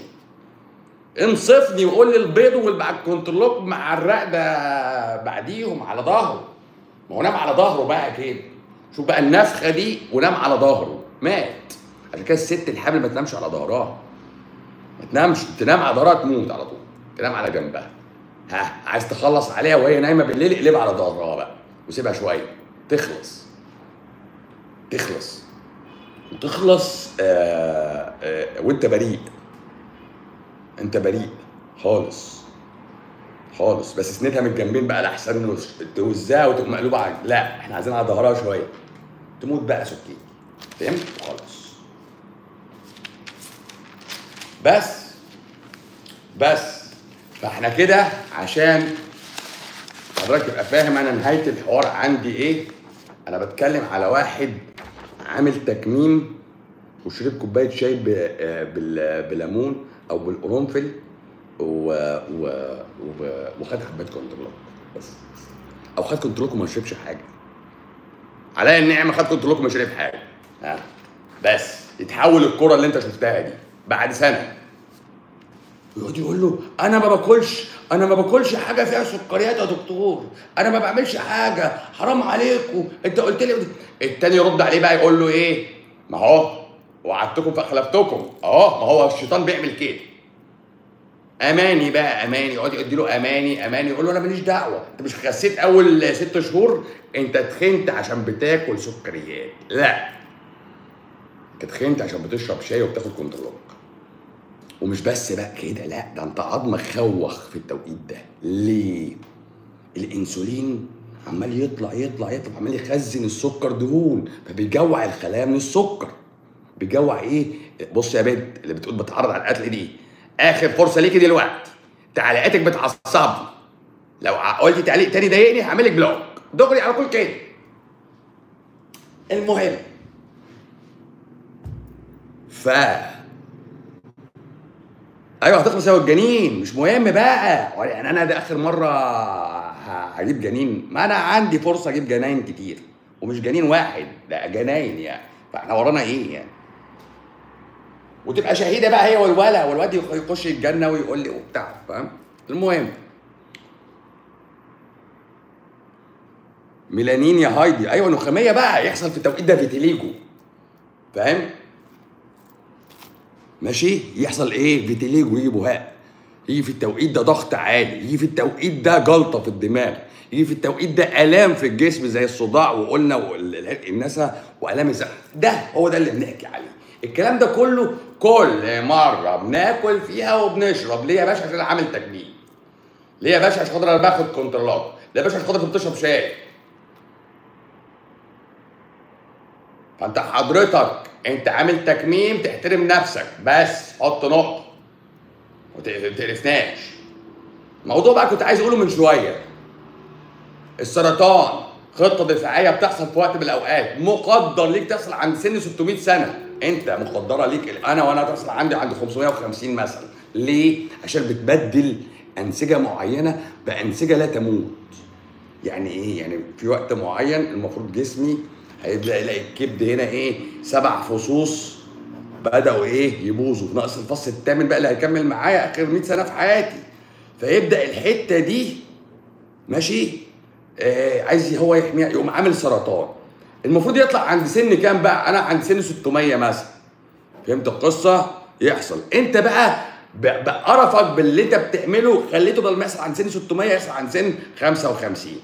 انصفني وقول لي البيض والكونترلوك مع الرق ده بعديهم على ظهره ما هو نام على ظهره بقى كده شوف بقى النفخه دي ونام على ظهره مات عشان كده الست الحامل ما تنامش على ظهرها ما تنامش تنام على ظهرها تموت على طول تنام على جنبها ها عايز تخلص عليها وهي نايمه بالليل اقلبها على ظهرها بقى وسيبها شويه تخلص تخلص وتخلص آه آه وانت بريء انت بريء خالص خالص بس اسندها من الجنبين بقى لاحسن توزها وتبقى مقلوبه على لا احنا عايزين على ظهرها شويه تموت بقى سكين فهمت خالص بس بس فاحنا كده عشان حضرتك تبقى فاهم انا نهايه الحوار عندي ايه انا بتكلم على واحد عامل تكميم وشرب كوبايه شاي ب- آه، بال- بليمون او بالقرنفل و... و... و... وخد حبات كنترول بس او خد كنترول وما شربش حاجه عليا النعمه خد كنترول وما شرب حاجه ها بس يتحول الكره اللي انت شفتها دي بعد سنه يقعد يقول له انا ما باكلش انا ما باكلش حاجه فيها سكريات يا دكتور انا ما بعملش حاجه حرام عليكم انت قلت لي التاني يرد عليه بقى يقول له ايه ما هو وعدتكم فاخلفتكم اهو ما هو الشيطان بيعمل كده اماني بقى اماني يقعد يدي له اماني اماني يقول له انا ماليش دعوه انت مش خسيت اول ست شهور انت تخنت عشان بتاكل سكريات لا انت تخنت عشان بتشرب شاي وبتاخد كنترول ومش بس بقى كده لا ده انت عظمك خوخ في التوقيت ده ليه الانسولين عمال يطلع يطلع يطلع عمال يخزن السكر دهون فبيجوع الخلايا من السكر بيجوع ايه بص يا بنت اللي بتقول بتعرض على القتل دي اخر فرصه ليكي دلوقتي تعليقاتك بتعصبني لو قلت تعليق تاني ضايقني هعمل لك بلوك دغري على طول كده المهم ف ايوه هتخلص يا الجنين مش مهم بقى يعني انا ده اخر مره ه- هجيب جنين ما انا عندي فرصه اجيب جناين كتير ومش جنين واحد ده جناين يعني فاحنا ورانا ايه يعني وتبقى شهيده بقى هي والولا والواد يخ- يخش الجنه ويقول لي وبتاع فاهم المهم ميلانين يا هايدي ايوه نخاميه بقى يحصل في التوقيت ده فيتيليجو فاهم ماشي يحصل ايه فيتيليجو يجي بهاء يجي في التوقيت ده ضغط عالي يجي في التوقيت ده جلطه في الدماغ يجي في التوقيت ده الام في الجسم زي الصداع وقلنا والعرق النسا والام الزحف ده هو ده اللي بنحكي عليه الكلام ده كله كل مره بناكل فيها وبنشرب ليه يا باشا عشان أنا عامل تجميل ليه يا باشا عشان خاطر انا باخد كنترولات ليه يا باشا عشان خاطر بتشرب شاي فانت حضرتك انت عامل تكميم تحترم نفسك بس حط نقطه وما تقرفناش موضوع بقى كنت عايز اقوله من شويه السرطان خطه دفاعيه بتحصل في وقت من الاوقات مقدر ليك تحصل عند سن 600 سنه انت مقدره ليك انا وانا تحصل عندي عند 550 مثلا ليه عشان بتبدل انسجه معينه بانسجه لا تموت يعني ايه يعني في وقت معين المفروض جسمي هيبدا يلاقي الكبد هنا ايه سبع فصوص بداوا ايه يبوظوا في ناقص الفص الثامن بقى اللي هيكمل معايا اخر 100 سنه في حياتي فيبدا الحته دي ماشي آه عايز هو يحميها يقوم عامل سرطان المفروض يطلع عند سن كام بقى انا عند سن 600 مثلا فهمت القصه يحصل انت بقى ب- بقرفك باللي انت بتعمله خليته بدل ما يحصل عند سن 600 يحصل عند سن 55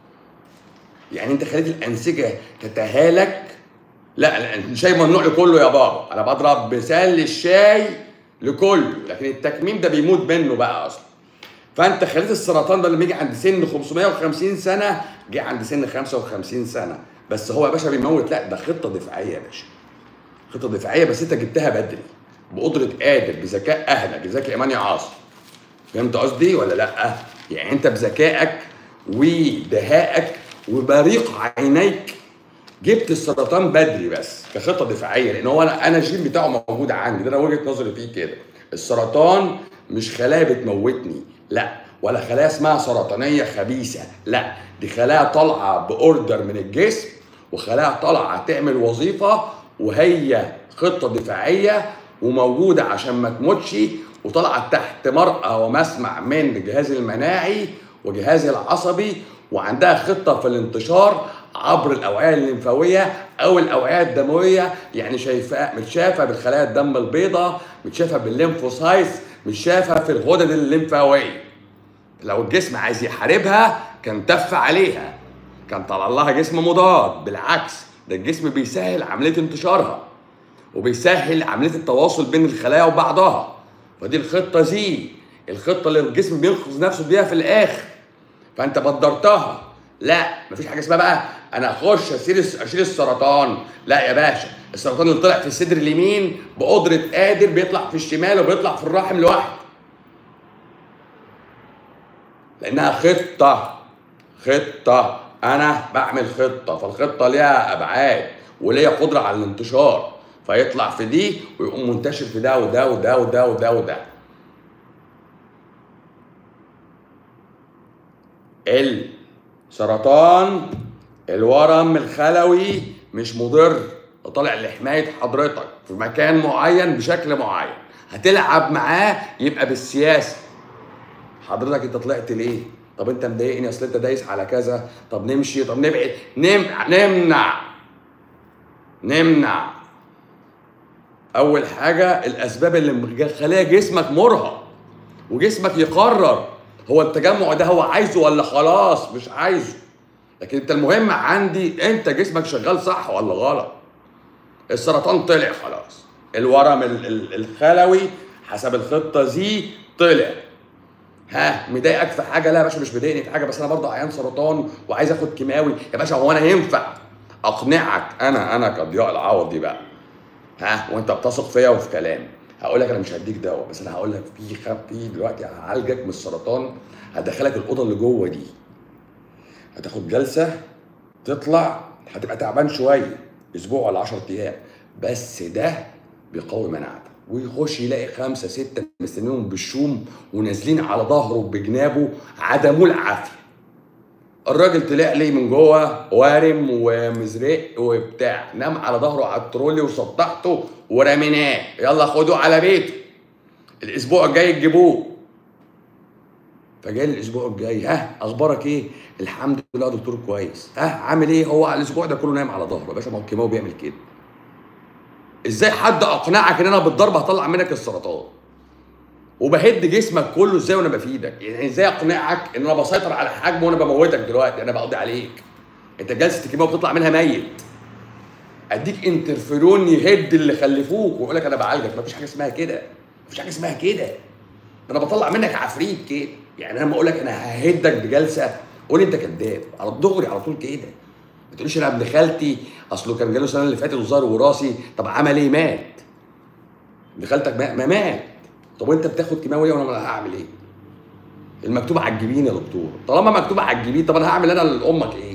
يعني انت خليت الانسجه تتهالك لا لا، الشاي ممنوع لكله يا بابا انا بضرب مثال للشاي لكله لكن التكميم ده بيموت منه بقى اصلا فانت خليت السرطان ده لما يجي عند سن 550 سنه جه عند سن 55 سنه بس هو يا باشا بيموت لا ده خطه دفاعيه يا باشا خطه دفاعيه بس انت جبتها بدري بقدره قادر بذكاء اهلك ذكي ايماني عاصم فهمت قصدي ولا لا يعني انت بذكائك ودهائك وبريق عينيك جبت السرطان بدري بس كخطه دفاعيه لان هو انا انا الجين بتاعه موجود عندي ده انا وجهه نظري فيه كده السرطان مش خلايا بتموتني لا ولا خلايا اسمها سرطانيه خبيثه لا دي خلايا طالعه باوردر من الجسم وخلايا طالعه تعمل وظيفه وهي خطه دفاعيه وموجوده عشان ما تموتش وطالعه تحت مرأى ومسمع من الجهاز المناعي وجهازي العصبي وعندها خطه في الانتشار عبر الاوعيه الليمفاويه او الاوعيه الدمويه يعني شايفاه متشافه بالخلايا الدم البيضاء متشافه بالليمفوسايتس متشافه في الغدد الليمفاويه لو الجسم عايز يحاربها كان تف عليها كان طلع لها جسم مضاد بالعكس ده الجسم بيسهل عمليه انتشارها وبيسهل عمليه التواصل بين الخلايا وبعضها فدي الخطه زي الخطه اللي الجسم بينقذ نفسه بيها في الاخر فانت بدرتها لا مفيش حاجه اسمها بقى انا اخش اشيل اشيل السرطان لا يا باشا السرطان اللي طلع في الصدر اليمين بقدره قادر بيطلع في الشمال وبيطلع في الرحم لوحده لانها خطه خطه انا بعمل خطه فالخطه ليها ابعاد وليها قدره على الانتشار فيطلع في دي ويقوم منتشر في ده وده وده وده وده وده السرطان الورم الخلوي مش مضر طالع لحمايه حضرتك في مكان معين بشكل معين هتلعب معاه يبقى بالسياسه حضرتك انت طلعت ليه طب انت مضايقني اصل انت دايس على كذا طب نمشي طب نبعد نم... نمنع نمنع اول حاجه الاسباب اللي مخليه جسمك مرهق وجسمك يقرر هو التجمع ده هو عايزه ولا خلاص مش عايزه لكن انت المهم عندي انت جسمك شغال صح ولا غلط السرطان طلع خلاص الورم ال- ال- الخلوي حسب الخطه زي طلع ها مضايقك في حاجه لا يا باشا مش مضايقني في حاجه بس انا برضه عيان سرطان وعايز اخد كيماوي يا باشا هو انا ينفع اقنعك انا انا كضياء العوضي بقى ها وانت بتثق فيا وفي كلامي هقول لك انا مش هديك دواء بس انا هقول لك في خ... في دلوقتي هعالجك من السرطان هدخلك الاوضه اللي جوه دي هتاخد جلسه تطلع هتبقى تعبان شويه اسبوع ولا 10 ايام بس ده بيقوي مناعتك ويخش يلاقي خمسه سته مستنيهم بالشوم ونازلين على ظهره بجنابه عدموه العافيه الراجل طلع لي من جوه وارم ومزرق وبتاع نام على ظهره على الترولي وسطحته ورميناه يلا خدوه على بيته الاسبوع الجاي تجيبوه فجاي الاسبوع الجاي ها اخبارك ايه الحمد لله يا دكتور كويس ها عامل ايه هو على الاسبوع ده كله نايم على ظهره يا باشا ما هو الكيماوي بيعمل كده ازاي حد اقنعك ان انا بالضرب هطلع منك السرطان وبهد جسمك كله ازاي وانا بفيدك يعني ازاي اقنعك ان انا بسيطر على حجمه وانا بموتك دلوقتي انا بقضي عليك انت جلسه الكيماوي بتطلع منها ميت اديك انترفيرون يهد اللي خلفوك ويقول لك انا بعالجك مفيش حاجه اسمها كده مفيش حاجه اسمها كده انا بطلع منك عفريت كده يعني انا لما اقول لك انا ههدك بجلسه قول لي انت كذاب على دغري على طول كده ما تقوليش انا ابن خالتي اصله كان جاله السنه اللي فاتت وظهر وراثي طب عمل ايه مات ابن خالتك ما ما مات طب وانت بتاخد كيماوي وانا هعمل ايه المكتوب على الجبين يا دكتور طالما مكتوب على الجبين طب انا هعمل انا لامك ايه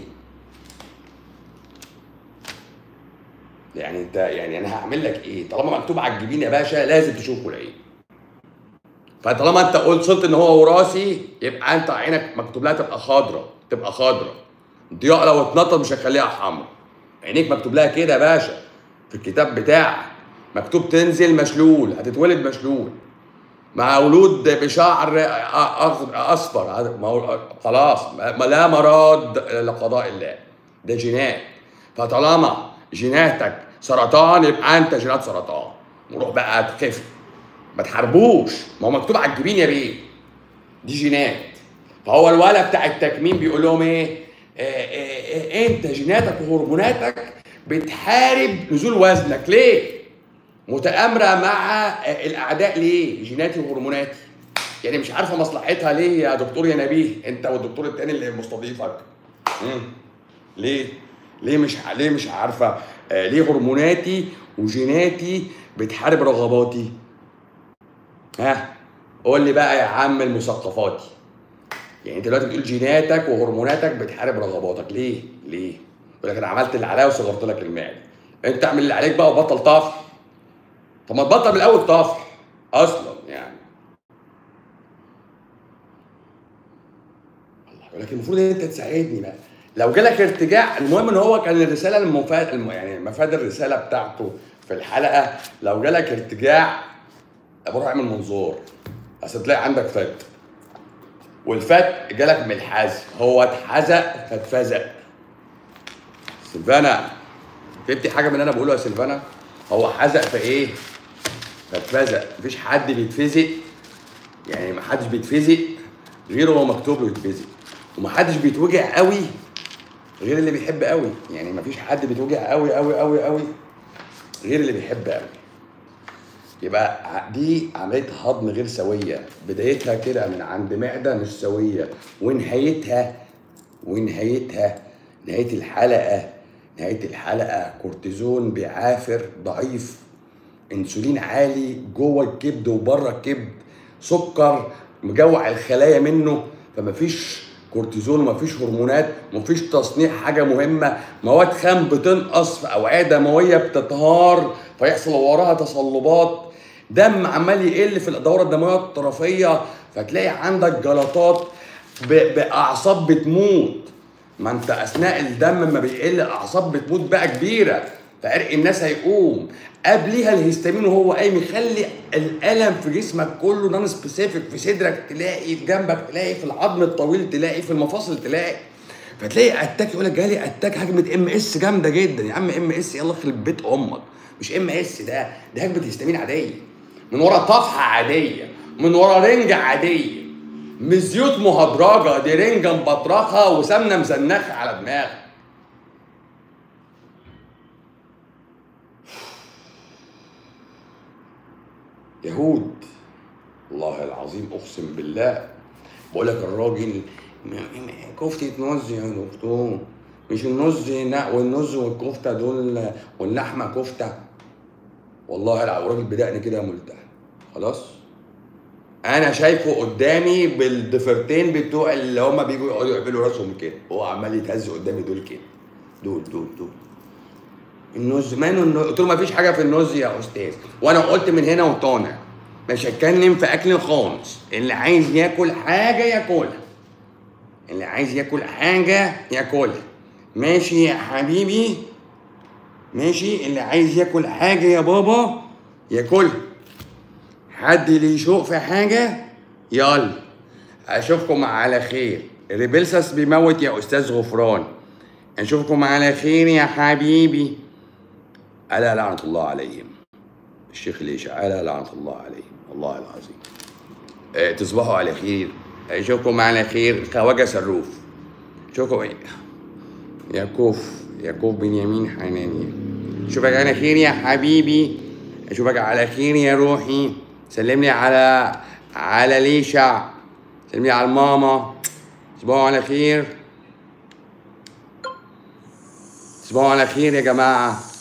يعني انت يعني انا هعمل لك ايه طالما مكتوب على الجبين يا باشا لازم تشوفه العين فطالما انت قلت صرت ان هو وراثي يبقى انت عينك مكتوب لها تبقى خضراء تبقى خضراء ضياء لو اتنطط مش هيخليها حمراء عينيك مكتوب لها كده يا باشا في الكتاب بتاعك مكتوب تنزل مشلول هتتولد مشلول مولود بشعر أخ- اصفر هذا- ما هو خلاص ما لا مراد لقضاء الله ده جينات فطالما جيناتك سرطان يبقى انت جينات سرطان وروح بقى تخف ما تحاربوش ما هو مكتوب على الجبين يا بيه دي جينات فهو الولد بتاع التكميم بيقول لهم ايه آه، آه، آه، انت جيناتك وهرموناتك بتحارب نزول وزنك ليه متآمرة مع آه، الأعداء ليه؟ جيناتي وهرموناتي. يعني مش عارفة مصلحتها ليه يا دكتور يا نبيه؟ أنت والدكتور التاني اللي مستضيفك. مم. ليه؟ ليه مش ليه مش عارفة؟ آه ليه هرموناتي وجيناتي بتحارب رغباتي؟ ها؟ قول لي بقى يا عم المثقفاتي. يعني انت دلوقتي بتقول جيناتك وهرموناتك بتحارب رغباتك، ليه؟ ليه؟ يقول لك انا عملت اللي عليا وصغرت لك المعده. انت اعمل اللي عليك بقى وبطل طفل. طب ما تبطل من الاول طفل اصلا يعني الله ولكن المفروض ان انت تساعدني بقى لو جالك ارتجاع المهم ان هو كان الرساله المفاد الم- يعني مفاد الرساله بتاعته في الحلقه لو جالك ارتجاع بروح اعمل منظور اصل تلاقي عندك فت والفت جالك من الحزق هو اتحزق فاتفزق سلفانا فهمتي حاجه من اللي انا بقوله يا سلفانا هو حزق في ايه فاتفزق مفيش حد بيتفزق يعني ما حدش بيتفزق غير هو مكتوب له يتفزق ومحدش بيتوجع قوي غير اللي بيحب قوي يعني مفيش حد بيتوجع قوي قوي قوي قوي غير اللي بيحب قوي يبقى ع- دي عمليه هضم غير سويه بدايتها كده من عند معده مش سويه ونهايتها ونهايتها نهايه الحلقه نهايه الحلقه كورتيزون بيعافر ضعيف انسولين عالي جوه الكبد وبره الكبد سكر مجوع الخلايا منه فمفيش كورتيزون ومفيش هرمونات ومفيش تصنيع حاجه مهمه مواد خام بتنقص في اوعيه دمويه بتتهار فيحصل وراها تصلبات دم عمال يقل في الدوره الدمويه الطرفيه فتلاقي عندك جلطات ب- باعصاب بتموت ما انت اثناء الدم ما بيقل الاعصاب بتموت بقى كبيره فعرق الناس هيقوم قبليها الهستامين وهو قايم يخلي الالم في جسمك كله نون سبيسيفيك في صدرك تلاقي في جنبك تلاقي في العظم الطويل تلاقي في المفاصل تلاقي فتلاقي اتاك يقول لك جالي اتاك هجمه ام اس جامده جدا يا عم ام اس يلا يخرب بيت امك مش ام اس ده ده هجمه هستامين عاديه من ورا طفحه عاديه من ورا رنجه عاديه مش زيوت مهدرجه دي رنجه مبطرخه وسمنه مزنخه على دماغك يهود والله العظيم اقسم بالله بقول لك الراجل م- م- كفتة نز يا دكتور مش النز لا والنز والكفتة دول واللحمة كفتة والله العظيم الراجل بدقني كده ملتحي خلاص انا شايفه قدامي بالضفيرتين بتوع اللي هما بيجوا يقعدوا يعملوا راسهم كده هو عمال يتهز قدامي دول كده دول دول دول النز ماله النز قلت له ما فيش حاجه في النز يا استاذ وانا قلت من هنا وطالع مش هتكلم في اكل خالص اللي عايز ياكل حاجه ياكلها اللي عايز ياكل حاجه ياكلها ماشي يا حبيبي ماشي اللي عايز ياكل حاجه يا بابا ياكلها حد اللي يشوق في حاجه يلا اشوفكم على خير ريبلسس بيموت يا استاذ غفران اشوفكم على خير يا حبيبي الا لعنه الله عليهم الشيخ ليش الا لعنه الله عليهم والله العظيم آه، تصبحوا على خير اشوفكم على خير خواجه سروف اشوفكم يعقوف يعقوب بنيامين حنانيا اشوفك على خير يا حبيبي اشوفك على خير يا روحي سلمني على على ليشع سلمني على الماما تصبحوا على خير تصبحوا على خير يا جماعه